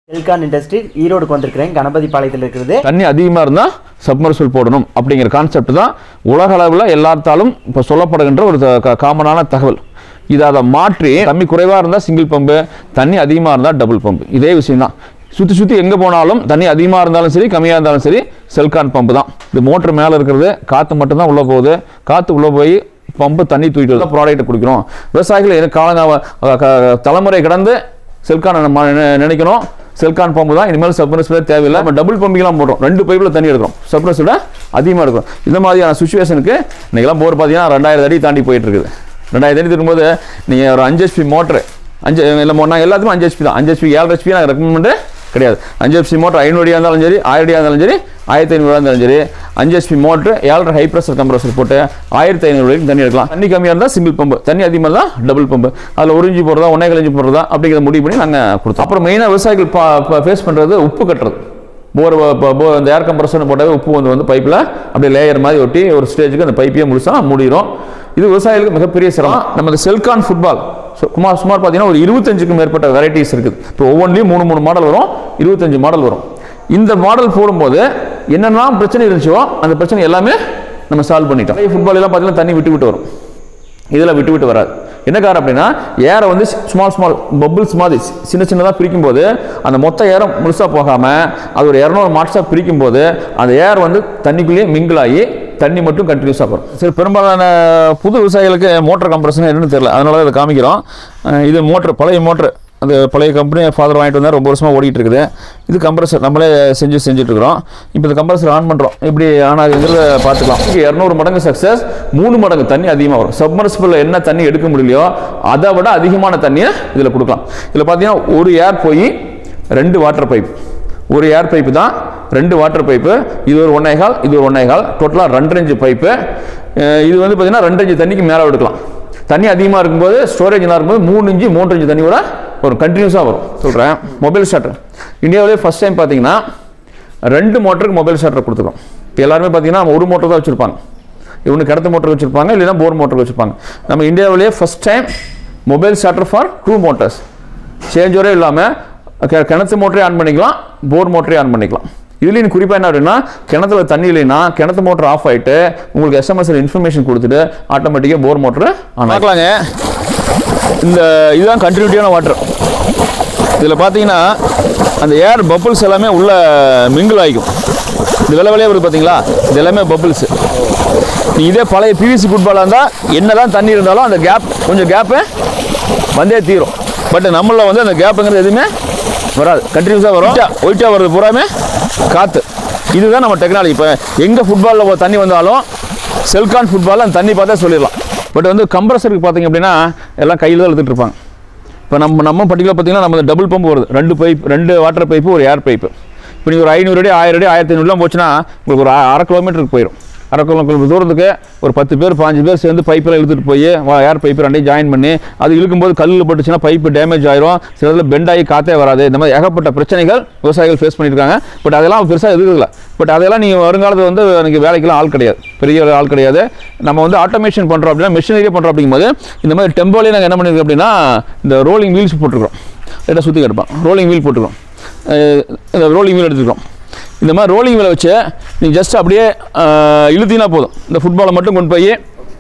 Celkon industry ஈரோடுக்கு வந்திருக்கிறேன் கணபதி பாளையத்தில் இருக்கிறது தண்ணி அதிகமாக இருந்தால் சப்மர்சல் போடணும் அப்படிங்கிற கான்செப்ட் தான் உலக அளவில் எல்லாத்தாலும் இப்போ சொல்லப்படுகின்ற ஒரு த- காமனான தகவல் இதை அதை மாற்றி தண்ணி குறைவாக இருந்தால் சிங்கிள் பம்பு தண்ணி அதிகமாக இருந்தால் டபுள் பம்பு இதே விஷயம் தான் சுற்றி சுற்றி எங்கே போனாலும் தண்ணி அதிகமாக இருந்தாலும் சரி கம்மியாக இருந்தாலும் சரி செல்கான் பம்பு தான் இது மோட்டர் மேலே இருக்கிறது காற்று மட்டும்தான் உள்ளே போகுது காற்று உள்ளே போய் பம்பு தண்ணி தூக்கிட்டு தான் ப்ராடக்ட்டை குடிக்கிறோம் விவசாயிகள் எனக்கு காலங்க தலைமுறை கடந்து செல்கான் நம்ம நினை- நினைக்கணும் செல்கான் பம்பு தான் இனிமேல் சப்மர்சிபிளே தேவையில்லை நம்ம டபுள் பம்பிங்லாம் போடுறோம் ரெண்டு பைப்பில் தண்ணி எடுக்கிறோம் சப்மர்சிபிள அதிகமாக எடுக்கிறோம் இந்த மாதிரியான சுச்சுவேஷனுக்கு இன்றைக்கெல்லாம் போர் பார்த்தீங்கன்னா ரெண்டாயிரம் அடி தாண்டி போயிட்டு இருக்குது ரெண்டாயிரம் அடி திரும்பும்போது நீங்கள் ஒரு அஞ்சு ஹெச்பி மோட்ரு அஞ்சு இல்லை நான் எல்லாத்துக்கும் அஞ்சு ஹெச்பி தான் அஞ்சு ஹெச்பி ஏழு ஹெச்பி நான் ரெக்கமெண்ட் கிடையாது அஞ்சு ஹெச்பி மோட்டர் ஐநூறுடியாக இருந்தாலும் சரி ஆயிரடியாக இருந்தாலும் சரி ஆயிரத்தி ஐநூறுவா இருந்தாலும் சரி அஞ்சு ஹெச்பி மோட்டர் ஏழரை ஹை ப்ரெஷர் கம்ப்ரஸர் போட்டு ஆயிரத்தி ஐநூறு வரைக்கும் தண்ணி எடுக்கலாம் தண்ணி கம்மியாக இருந்தால் சிங்கிள் பம்பு தண்ணி அதிகமாக இருந்தால் டபுள் பம்பு அதில் ஒரு இஞ்சி போடுறதா ஒன்றே இஞ்சி போடுறதா அப்படிங்கிற முடிவு பண்ணி நாங்கள் கொடுத்தோம் அப்புறம் மெயினாக விவசாயிகள் ஃபேஸ் பண்ணுறது உப்பு கட்டுறது போர் போ இந்த ஏர் கம்ப்ரஷன் போட்டாவே உப்பு வந்து வந்து பைப்பில் அப்படியே லேயர் மாதிரி ஒட்டி ஒரு ஸ்டேஜுக்கு அந்த பைப்பையே முழுசாக மூடிடும் இது விவசாயிகளுக்கு மிகப்பெரிய சிரமம் நம்ம இந்த செல்கான் ஃபுட்பால் சுமார் சுமார் பார்த்தீங்கன்னா ஒரு இருபத்தஞ்சுக்கும் மேற்பட்ட வெரைட்டிஸ் இருக்குது இப்போ ஒவ்வொன்றிலையும் மூணு மூணு மாடல் வரும் இருபத்தஞ்சு மாடல் வரும் இந்த மாடல் போடும்போது என்னெல்லாம் பிரச்சனை இருந்துச்சோ அந்த பிரச்சனை எல்லாமே நம்ம சால்வ் பண்ணிட்டோம் ஃபுட்பால் எல்லாம் பார்த்தீங்கன்னா தண்ணி விட்டு விட்டு வரும் இதில் விட்டு விட்டு வராது என்ன காரணம் அப்படின்னா ஏரை வந்து ஸ்மால் ஸ்மால் பபிள்ஸ் மாதிரி சி- சின்ன சின்னதாக பிரிக்கும் போது அந்த மொத்த ஏரம் முழுசாக போகாமல் அது ஒரு இரநூறு மாட்ஸாக பிரிக்கும் போது அந்த ஏர் வந்து தண்ணிக்குள்ளேயே மிங்கிள் ஆகி தண்ணி மட்டும் கண்டினியூஸாக வரும் சரி பெரும்பாலான புது விவசாயிகளுக்கு மோட்டர் கம்ப்ரஷன் என்னன்னு தெரியல அதனால தான் இதை காமிக்கிறோம் அஹ் இது மோட்டர் பழைய மோட்டர் அந்த பழைய கம்பெனி ஃபாதர் வாங்கிட்டு வந்தால் ரொம்ப வருஷமாக ஓடிட்டு இருக்குது இது கம்ப்ரஸர் நம்மளே செஞ்சு செஞ்சுட்டு இருக்கிறோம் இப்போ இந்த கம்ப்ரஸர் ஆன் பண்ணுறோம் இப்படி ஆன் ஆகுங்கிறத பார்த்துக்கலாம் இரநூறு மடங்கு சக்ஸஸ் மூணு மடங்கு தண்ணி அதிகமாக வரும் சப்மர்சிபிள் என்ன தண்ணி எடுக்க முடியலையோ அதை விட அதிகமான தண்ணியை இதில் கொடுக்கலாம் இதில் பார்த்தீங்கன்னா ஒரு ஏர் போய் ரெண்டு வாட்டர் பைப் ஒரு ஏர் பைப்பு தான் ரெண்டு வாட்டர் பைப்பு இது ஒரு ஒன்னேகால் இது ஒரு ஒன்னேகால் டோட்டலாக ரெண்டு இன்ச்சு பைப்பு இது வந்து பார்த்தீங்கன்னா ரெண்டு இன்ச்சு தண்ணிக்கு மேலே எடுக்கலாம் தண்ணி அதிகமாக இருக்கும்போது ஸ்டோரேஜ் நல்லா இருக்கும்போது மூணு இன்ச்சு மூன்று இன்ச்சு தண்ணி கூட ஒரு கண்டினியூஸாக வரும் சொல்கிறேன் மொபைல் ஸ்டார்டர் இந்தியாவிலே ஃபஸ்ட் டைம் பார்த்தீங்கன்னா ரெண்டு மோட்டருக்கு மொபைல் ஸ்டார்டர் கொடுத்துருக்கோம் இப்போ எல்லாருமே பார்த்தீங்கன்னா ஒரு மோட்டர் தான் வச்சுருப்பாங்க இவனு கிடத்து மோட்டர் வச்சுருப்பாங்க இல்லைன்னா போர் மோட்டர் வச்சுருப்பாங்க நம்ம இந்தியாவிலேயே first time mobile starter for two motors சேஞ்சோரே இல்லாமல் கி- கிணத்து மோட்டரே ஆன் பண்ணிக்கலாம் போர் மோட்டரே ஆன் பண்ணிக்கலாம் இதுலேயும் குறிப்பாக என்ன அப்படின்னா கிணத்துல தண்ணி இல்லைன்னா கிணத்து மோட்டர் ஆஃப் ஆகிட்டு உங்களுக்கு எஸ்எம்எஸ் இன்ஃபர்மேஷன் கொடுத்துட்டு ஆட்டோமேட்டிக்காக போர் மோட்டர் ஆன் பார்க்கலாங்க இந்த இதுதான் கண்டினியூட்டியான வாட்டர் இதில் பார்த்தீங்கன்னா அந்த ஏர் பப்புள்ஸ் எல்லாமே உள்ள மிங்கிள் ஆகிக்கும் இது வெள்ளை வெள்ளையாக வருது பார்த்தீங்களா இது எல்லாமே பப்புள்ஸ் நீ இதே பழைய பிவிசி ஃபுட்பாலாக இருந்தால் என்ன தான் தண்ணி இருந்தாலும் அந்த கேப் கொஞ்சம் கேப்பு வந்தே தீரும் பட் நம்மள வந்து அந்த கேப்புங்கிறது எதுவுமே வராது கண்டினியூஸாக வரும் ஒயிட்டாக வர்றது பூராமே காற்று இதுதான் நம்ம டெக்னாலஜி இப்போ எங்கே ஃபுட்பாலில் தண்ணி வந்தாலும் செல்கான் ஃபுட்பாலில் அந்த தண்ணி பார்த்தா சொல்லிடலாம் பட் வந்து கம்ப்ரஸருக்கு பார்த்தீங்க அப்படின்னா எல்லாம் கையில் தான் எடுத்துகிட்டு இருப்பாங்க இப்போ நம்ம நம்ம பர்டிகுலர் பார்த்தீங்கன்னா நம்ம டபுள் பம்ப் வருது ரெண்டு பைப் ரெண்டு வாட்டர் பைப்பு ஒரு ஏர் பைப்பு இப்போ நீங்கள் ஒரு ஐநூறு அடி ஆயிரம் அடி ஆயிரத்தி ஐநூறுலாம் போச்சுன்னா உங்களுக்கு ஒரு அ- அரை கிலோமீட்டருக்கு போயிடும் அரை கிலோமீட்டர் தூரத்துக்கு ஒரு பத்து பேர் பாஞ்சு பேர் சேர்ந்து பைப்பில் இழுத்துட்டு போய் ஏர் பைப்பு ரெண்டையும் ஜாயின் பண்ணி அது இழுக்கும்போது கல்லில் பட்டுச்சுன்னா பைப்பு டேமேஜ் ஆயிரும் சில இதில் பெண்ட் ஆகி காற்றே வராது இந்த மாதிரி ஏகப்பட்ட பிரச்சனைகள் விவசாயிகள் ஃபேஸ் பண்ணியிருக்காங்க பட் அதெல்லாம் பெருசாக எதுக்கல பட் அதெல்லாம் நீங்கள் வருங்காலத்தில் வந்து எனக்கு வேலைக்கெல்லாம் ஆள் கிடையாது பெரிய ஆள் கிடையாது நம்ம வந்து ஆட்டோமேஷன் பண்ணுறோம் அப்படின்னா மிஷினரியே பண்ணுறோம் அப்படிங்கும்போது இந்த மாதிரி டெம்போலே நாங்கள் என்ன பண்ணியிருக்கோம் அப்படின்னா இந்த ரோலிங் வீல்ஸ் போட்டிருக்கோம் லைட்டாக சுற்றி கிடப்பான் ரோலிங் வீல் போட்டுக்கிறோம் அஹ் இந்த ரோலிங் வீல் எடுத்துக்கிறோம் இந்த மாதிரி ரோலிங் வீலை வச்சு நீங்கள் ஜஸ்ட் அப்படியே அஹ், இழுத்தீங்கன்னா போதும் இந்த ஃபுட்பாலை மட்டும் கொண்டு போய்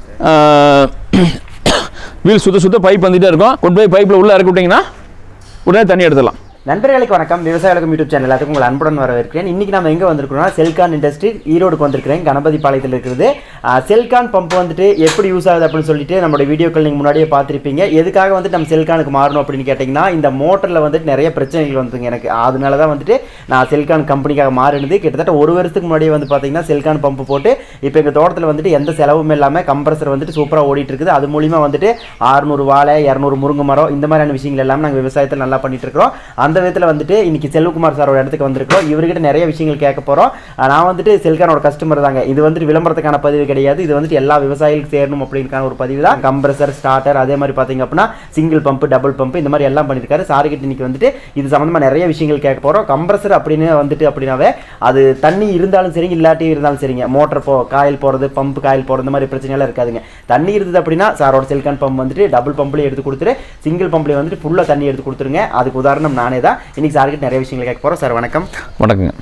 வீல் சுத்த சுத்த பைப் வந்துகிட்டே இருக்கும் கொண்டு போய் பைப்பில் உள்ளே இறக்கி விட்டிங்கன்னா உடனே தண்ணி எடுத்துடலாம் நண்பர்களுக்கு வணக்கம் விவசாயிகளுக்கும் யூடியூப் சேனல் எல்லாத்துக்கும் உங்களை அன்புடன் வரவேற்கிறேன் இன்னைக்கு நம்ம எங்கே வந்திருக்கிறோம்னா செல்கான் இண்டஸ்ட்ரி ஈரோடுக்கு வந்திருக்கிறேன் கணபதி பாளையத்தில் இருக்கிறது ஆஹ், செல்கான் பம்ப் வந்துட்டு எப்படி யூஸ் ஆகுது அப்படின்னு சொல்லிட்டு நம்மளோட வீடியோக்கள் நீங்கள் முன்னாடியே பார்த்துருப்பீங்க எதுக்காக வந்துட்டு நம்ம செல்கானுக்கு மாறணும் அப்படின்னு கேட்டிங்கன்னா இந்த மோட்டரில் வந்துட்டு நிறைய பிரச்சனைகள் வந்துங்க எனக்கு அதனால தான் வந்துட்டு நான் செல்கான் கம்பெனிக்காக மாறினது கிட்டத்தட்ட ஒரு வருஷத்துக்கு முன்னாடியே வந்து பார்த்தீங்கன்னா செல்கான் பம்ப் போட்டு இப்போ எங்கள் தோட்டத்தில் வந்துட்டு எந்த செலவும் இல்லாமல் கம்ப்ரஸர் வந்துட்டு சூப்பராக ஓடிட்டு இருக்குது அது மூலிமா வந்துட்டு 600 வாழை இரநூறு முருங்கை மரம் இந்த மாதிரியான விஷயங்கள் எல்லாமே நாங்கள் விவசாயத்தில் நல்லா பண்ணிட்டு இருக்கிறோம் அந்த விதத்தில் வந்துட்டு இன்னைக்கு செல்வகுமார் சாரோட இடத்துக்கு வந்திருக்கிறோம் இவர்கிட்ட நிறைய விஷயங்கள் கேட்க போகிறோம் நான் வந்துட்டு செல்கானோட கஸ்டமர் தாங்க இது வந்துட்டு விளம்பரத்துக்கான பதிவு கிடையாது இது வந்துட்டு எல்லா விவசாயிகளுக்கு சேரணும் அப்படிங்கான ஒரு பதிவு தான் கம்ப்ரஸர் ஸ்டார்டர் அதே மாதிரி பார்த்தீங்க அப்படின்னா சிங்கிள் பம்ப் டபுள் பம்ப் இந்த மாதிரி எல்லாம் பண்ணியிருக்காரு சாருக்கிட்ட இன்னைக்கு வந்துட்டு இது சம்மந்தமாக நிறைய விஷயங்கள் கேட்க போகிறோம் கம்ப்ரஸர் அப்படின்னு வந்துட்டு அப்படின்னாவே அது தண்ணி இருந்தாலும் சரி இல்லாட்டி இருந்தாலும் சரிங்க மோட்டர் போ காயில் போகிறது பம்ப் காயில் போகிறது இந்த மாதிரி பிரச்சனையெல்லாம் இருக்காதுங்க தண்ணி இருந்தது அப்படின்னா சாரோட செல்கான் பம்ப் வந்துட்டு டபுள் பம்ப்லேயே எடுத்து கொடுத்துரு சிங்கிள் பம்ப்லேயே வந்துட்டு ஃபுல்லாக தண்ணி எடுத்து கொடுத்துருங்க அதுக்கு உதாரணம் நானே விவசாயி தான் இன்னைக்கு சார்கிட்ட நிறைய விஷயங்கள் கேட்க போகிறோம் சார் வணக்கம் வணக்கங்க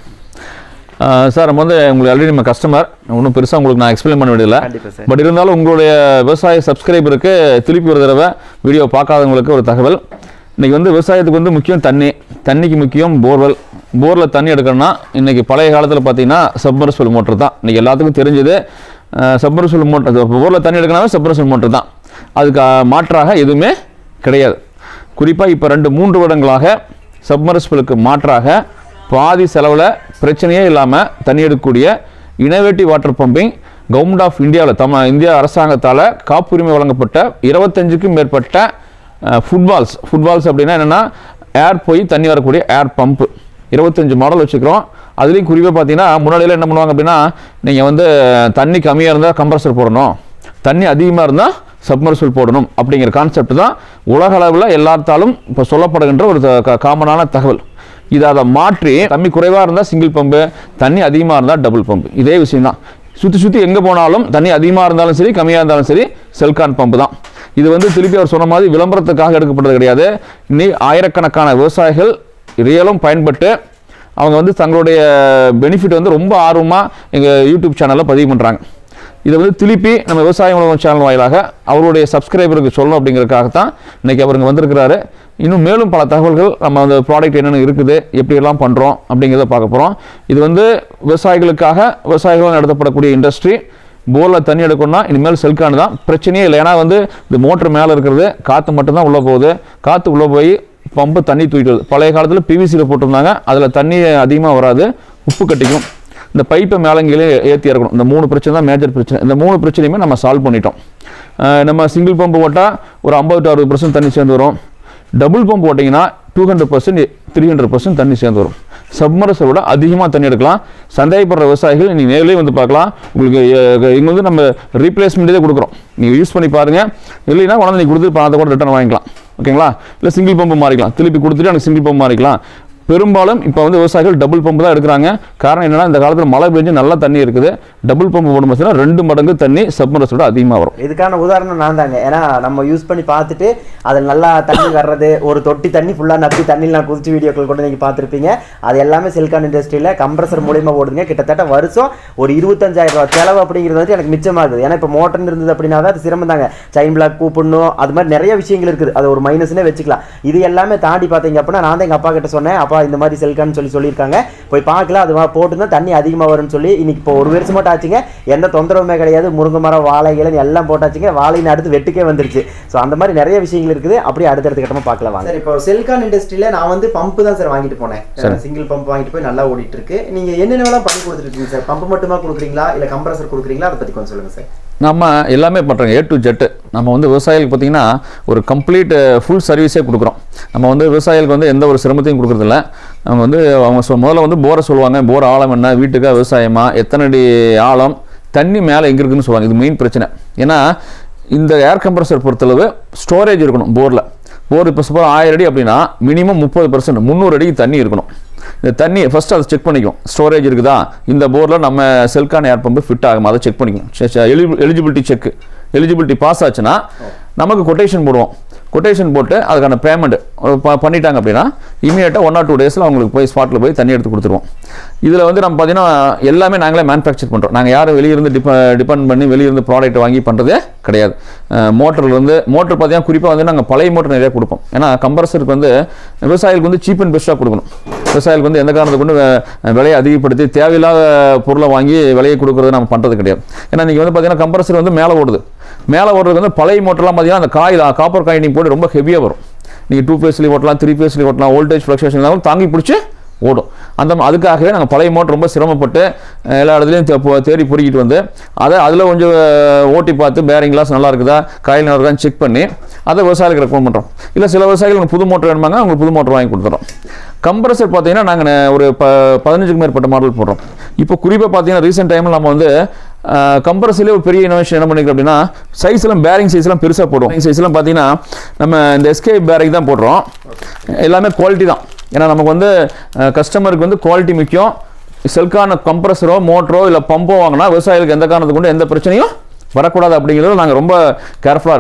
ஆஹ் சார் நம்ம வந்து உங்களுக்கு ஆல்ரெடி நம்ம கஸ்டமர் ஒன்றும் பெருசாக உங்களுக்கு நான் எக்ஸ்பிளைன் பண்ண வேண்டியதில்லை கண்டிப்பா சார் பட் இருந்தாலும் உங்களுடைய விவசாய சப்ஸ்கிரைபருக்கு திருப்பி ஒரு தடவை வீடியோ பார்க்காதவங்களுக்கு ஒரு தகவல் இன்றைக்கி வந்து விவசாயத்துக்கு வந்து முக்கியம் தண்ணி தண்ணிக்கு முக்கியம் போர்வெல் போரில் தண்ணி எடுக்கணும்னா இன்றைக்கி பழைய காலத்தில் பார்த்தீங்கன்னா சப்மர்சல் மோட்டர் தான் இன்றைக்கி எல்லாத்துக்கும் தெரிஞ்சது சப்மர்சல் மோட்டர் போரில் தண்ணி எடுக்கணும்னா சப்மர்சல் மோட்டர் தான் அதுக்கு ஆஹ், மாற்றாக எதுவுமே கிடையாது குறிப்பாக இப்போ ரெண்டு மூன்று வருடங்களாக சப்மர்சிபிளுக்கு மாற்றாக பாதி செலவில் பிரச்சனையே இல்லாமல் தண்ணி எடுக்கக்கூடிய innovative water pumping government of இந்தியாவில் தம இந்திய அரசாங்கத்தால் காப்புரிமை வழங்கப்பட்ட இருபத்தஞ்சுக்கும் மேற்பட்ட ஃபுட்பால்ஸ் ஃபுட்பால்ஸ் அப்படின்னா என்னென்னா ஏர் போய் தண்ணி வரக்கூடிய ஏர் பம்பு இருபத்தஞ்சு மாடல் வச்சுக்கிறோம் அதுலேயும் குறிப்பாக பார்த்தீங்கன்னா முன்னாடியெல்லாம் என்ன பண்ணுவாங்க அப்படின்னா நீங்கள் வந்து தண்ணி கம்மியாக இருந்தால் கம்ப்ரஸர் போடணும் தண்ணி அதிகமாக இருந்தால் சப்மர்சல் போடணும் அப்படிங்கிற கான்செப்ட் தான் உலக அளவில் எல்லாத்தாலும் இப்போ சொல்லப்படுகின்ற ஒரு த- காமனான தகவல் இதை அதை மாற்றி தண்ணி குறைவாக இருந்தால் சிங்கிள் பம்பு தண்ணி அதிகமாக இருந்தால் டபுள் பம்பு இதே விஷயம் தான் சுற்றி சுற்றி எங்கே போனாலும் தண்ணி அதிகமாக இருந்தாலும் சரி கம்மியாக இருந்தாலும் சரி செல்கான் பம்பு தான் இது வந்து திருப்பி அவர் சொன்ன மாதிரி விளம்பரத்துக்காக எடுக்கப்பட்டது கிடையாது இன்னி ஆயிரக்கணக்கான விவசாயிகள் ரியலும் பயன்பட்டு அவங்க வந்து தங்களுடைய பெனிஃபிட் வந்து ரொம்ப ஆர்வமாக எங்கள் யூடியூப் சேனலில் பதிவு பண்ணுறாங்க இதை வந்து திருப்பி நம்ம விவசாய உலகம் சேனல் வாயிலாக அவருடைய சப்ஸ்கிரைபருக்கு சொல்லணும் அப்படிங்கிறதுக்காக தான் இன்றைக்கி அவருங்க வந்திருக்கிறாரு இன்னும் மேலும் பல தகவல்கள் நம்ம அந்த ப்ராடக்ட் என்னென்ன இருக்குது எப்படியெல்லாம் பண்ணுறோம் அப்படிங்கிறத பார்க்க போகிறோம் இது வந்து விவசாயிகளுக்காக விவசாயிகளால் நடத்தப்படக்கூடிய இண்டஸ்ட்ரி போரில் தண்ணி எடுக்கணும்னா இனிமேல் செல்கான் தான் பிரச்சனையே இல்லை ஏன்னா வந்து இந்த மோட்டர் மேலே இருக்கிறது காற்று மட்டும்தான் உள்ளே போகுது காற்று உள்ளே போய் பம்பு தண்ணி தூக்கிட்டு வருது பழைய காலத்தில் பிவிசியில் போட்டிருந்தாங்க அதில் தண்ணி அதிகமாக வராது உப்பு கட்டிக்கும் இந்த பைப்பை மேலங்கிலே ஏற்றி இறக்கணும் இந்த மூணு பிரச்சனை தான் மேஜர் பிரச்சனை இந்த மூணு பிரச்சனையுமே நம்ம சால்வ் பண்ணிட்டோம் அஹ் நம்ம சிங்கிள் பம்பு போட்டால் ஒரு ஐம்பது டு அறுபது பர்சன்ட் தண்ணி சேர்ந்து வரும் டபுள் பம்ப் போட்டிங்கன்னா two hundred percent three hundred percent தண்ணி சேர்ந்து வரும் சப்மரஸை விட அதிகமாக தண்ணி எடுக்கலாம் சந்தேகப்படுற விவசாயிகள் நீங்கள் நேர்லேயே வந்து பார்க்கலாம் உங்களுக்கு அஹ், இங்க வந்து நம்ம ரீப்ளேஸ்மெண்ட்டே கொடுக்குறோம் நீங்கள் யூஸ் பண்ணி பாருங்கள் இல்லைன்னா உடனே நீங்கள் கொடுத்து பணத்தை கூட ரிட்டர்ன் வாங்கிக்கலாம் ஓகேங்களா இல்லை சிங்கிள் பம்பு மாறிக்கலாம் திருப்பி கொடுத்துட்டு எனக்கு சிங்கிள் பம்பு மாறிக்கலாம் பெரும்பாலும் இப்போ வந்து விவசாயிகள் டபுள் பம்பு தான் எடுக்கிறாங்க காரணம் என்னன்னா இந்த காலத்தில் மழை பெஞ்சு நல்லா தண்ணி இருக்குது டபுள் பம்பு போடும் பட்சத்தில் ரெண்டு மடங்கு தண்ணி சப்மரஸோட அதிகமாக வரும் இதுக்கான உதாரணம் நான் தாங்க ஏன்னா நம்ம யூஸ் பண்ணி பார்த்துட்டு அதில் நல்லா தண்ணி வர்றது ஒரு தொட்டி தண்ணி ஃபுல்லாக நப்பி தண்ணியில் நான் குதிச்சு வீடியோக்கள் கூட நீங்கள் பார்த்துருப்பீங்க அது எல்லாமே சிலிக்கான் இண்டஸ்ட்ரியில் கம்ப்ரஸர் மூலியமா ஓடுதுங்க கிட்டத்தட்ட வருஷம் ஒரு இருபத்தஞ்சாயிரம் ரூபாய் செலவு அப்படிங்கிறது வந்து எனக்கு மிச்சமாகுது ஏன்னா இப்போ மோட்டர் இருந்தது அப்படின்னா தான் அது சிரமம் தாங்க செயின் பிளாக் கூப்பிடணும் அது மாதிரி நிறைய விஷயங்கள் இருக்குது அது ஒரு மைனஸ்னே வச்சுக்கலாம் இது எல்லாமே தாண்டி பார்த்தீங்க அப்படின்னா நான் தான் எங்கள் அப்பா கிட்ட சொன்னேன் அப்பா இந்த மாதிரி செல்கான்னு சொல்லி சொல்லியிருக்காங்க போய் பார்க்கலாம் அது போட்டுருந்தா தண்ணி அதிகமாக வரும்னு சொல்லி இன்னைக்கு இப்போ ஒரு வருஷம் மட்டும் ஆச்சுங்க எந்த தொந்தரவுமே கிடையாது முருங்கை மரம் வாழை இலை எல்லாம் போட்டாச்சுங்க வாழையின் அடுத்து வெட்டுக்கே வந்துருச்சு ஸோ அந்த மாதிரி நிறைய விஷயங்கள் இருக்குது அப்படியே அடுத்தடுத்த கட்டமாக பார்க்கலாம் வாங்க சார் இப்போ செல்கான் இண்டஸ்ட்ரியில் நான் வந்து பம்பு தான் சார் வாங்கிட்டு போனேன் சிங்கிள் பம்ப் வாங்கிட்டு போய் நல்லா ஓடிட்டு இருக்கு நீங்க என்னென்னலாம் பண்ணி கொடுத்துருக்கீங்க சார் பம்பு மட்டுமா கொடுக்குறீங்களா இல்லை கம்ப்ரஸர் கொடுக்குறீங்களா அதை பற்றி கொஞ்சம் சொல்லுங்க சார் நம்ம எல்லாமே பண்ணுறோங்க ஏ டு ஜெட்டு நம்ம வந்து விவசாயிகளுக்கு பார்த்தீங்கன்னா ஒரு கம்ப்ளீட் ஃபுல் சர்வீஸே கொடுக்குறோம் நம்ம வந்து விவசாயிகளுக்கு வந்து எந்த ஒரு சிரமத்தையும் கொடுக்குறதில்ல அவங்க வந்து அவங்க சொ- முதல்ல வந்து போரை சொல்லுவாங்க போர் ஆழம் என்ன வீட்டுக்கா விவசாயமா எத்தனை அடி ஆழம் தண்ணி மேலே எங்கே இருக்குன்னு சொல்லுவாங்க இது மெயின் பிரச்சனை ஏன்னா இந்த ஏர் கம்ப்ரஸர் பொறுத்தளவு ஸ்டோரேஜ் இருக்கணும் போரில் போர் இப்போ சப்போஸ் ஆயிரம் அடி அப்படின்னா மினிமம் முப்பது பர்சன்ட் முந்நூறு அடிக்கு தண்ணி இருக்கணும் இந்த தண்ணி ஃபர்ஸ்ட் அதை செக் பண்ணிக்கும் ஸ்டோரேஜ் இருக்குதா இந்த போரில் நம்ம செல்கான் ஏர் பம்பு ஃபிட் ஆகும் அதை செக் பண்ணிக்கும் எலிஜிபிலிட்டி செக் எலிஜிபிலிட்டி பாஸ் ஆச்சுன்னா நமக்கு கொட்டேஷன் போடுவோம் கொட்டேஷன் போட்டு அதுக்கான பேமெண்ட் பண்ணிட்டாங்க அப்படின்னா இமீடியட்டாக ஒன் ஆர் டூ டேஸில் அவங்களுக்கு போய் ஸ்பாட்டில் போய் தண்ணி எடுத்து கொடுத்துருவோம் இதில் வந்து நம்ம பார்த்தீங்கன்னா எல்லாமே நாங்களே மேனுஃபேக்சர் பண்ணுறோம் நாங்கள் யாரும் வெளியிருந்து டிப டிபெண்ட் பண்ணி வெளியிருந்து ப்ராடக்ட் வாங்கி பண்ணுறதே கிடையாது மோட்டர்லேருந்து மோட்டர் பார்த்தீங்கன்னா குறிப்பாக வந்து நாங்கள் பழைய மோட்டர் நிறைய கொடுப்போம் ஏன்னா கம்ப்ரஸருக்கு வந்து விவசாயிகளுக்கு வந்து சீப் அண்ட் பெஸ்ட்டாக கொடுக்கணும் விவசாயிகளுக்கு வந்து எந்த காரணத்தை கொண்டு வே- விலையை அதிகப்படுத்தி தேவையில்லாத பொருளை வாங்கி விலையை கொடுக்கறது நம்ம பண்ணுறது கிடையாது ஏன்னா நீங்கள் வந்து பார்த்தீங்கன்னா கம்ப்ரஸர் வந்து மேலே ஓடுது மேலே ஓடுறது வந்து பழைய மோட்டர்லாம் பார்த்தீங்கன்னா அந்த காயில் காப்பர் காயினிங் போட்டு ரொம்ப ஹெவியாக வரும் நீங்கள் டூ ஃபேஸ்லேயும் ஓட்டலாம் த்ரீ ஃபேஸ்லேயும் ஓட்டலாம் வோல்டேஜ் ஃப்ளக்சுவேஷன் இருந்தாலும் தாங்கி பிடிச்சி ஓடும் அந்த ம- அதுக்காகவே நாங்கள் பழைய மோட்டர் ரொம்ப சிரமப்பட்டு அஹ், எல்லா இடத்துலையும் தே- போ- தேடி பொறுக்கிட்டு வந்து அதை அதில் கொஞ்சம் அஹ், ஓட்டி பார்த்து பேரிங் கிளாஸ் நல்லா இருக்குதா காயில் நல்லா இருக்கான்னு செக் பண்ணி அதை விவசாயிகளுக்கு ரெக்கமெண்ட் பண்ணுறோம் இல்லை சில விவசாயிகள் உங்களுக்கு புது மோட்டர் வேணுமாங்க அவங்களுக்கு புது மோட்டர் வாங்கி கொடுத்துறோம் கம்ப்ரஸர் பார்த்தீங்கன்னா நாங்கள் ஒரு ப பதினஞ்சுக்கு மேற்பட்ட மாடல் போடுறோம் இப்போ குறிப்பாக பார்த்தீங்கன்னா ரீசெண்ட் டைமில் நம்ம வந்து கம்ப்ரஸர்லேயே ஒரு பெரிய இனோவேஷன் என்ன பண்ணிக்கிறோம் அப்படின்னா சைஸ் எல்லாம் பேரிங் சைஸ் எல்லாம் பெருசாக போடுவோம் சைஸ் எல்லாம் பார்த்தீங்கன்னா நம்ம இந்த எஸ்கே பேரிங் தான் போடுறோம் எல்லாமே குவாலிட்டி தான் ஏன்னா நமக்கு வந்து கஸ்டமருக்கு வந்து குவாலிட்டி முக்கியம் செல்கான கம்ப்ரஸரோ மோட்டரோ இல்லை பம்போ வாங்கினா விவசாயிகளுக்கு எந்த காரணத்துக்கு கொண்டு எந்த பிரச்சனையும் வரக்கூடாது அப்படிங்கிறது நாங்கள் ரொம்ப கேர்ஃபுல்லாக இருக்கிறோம்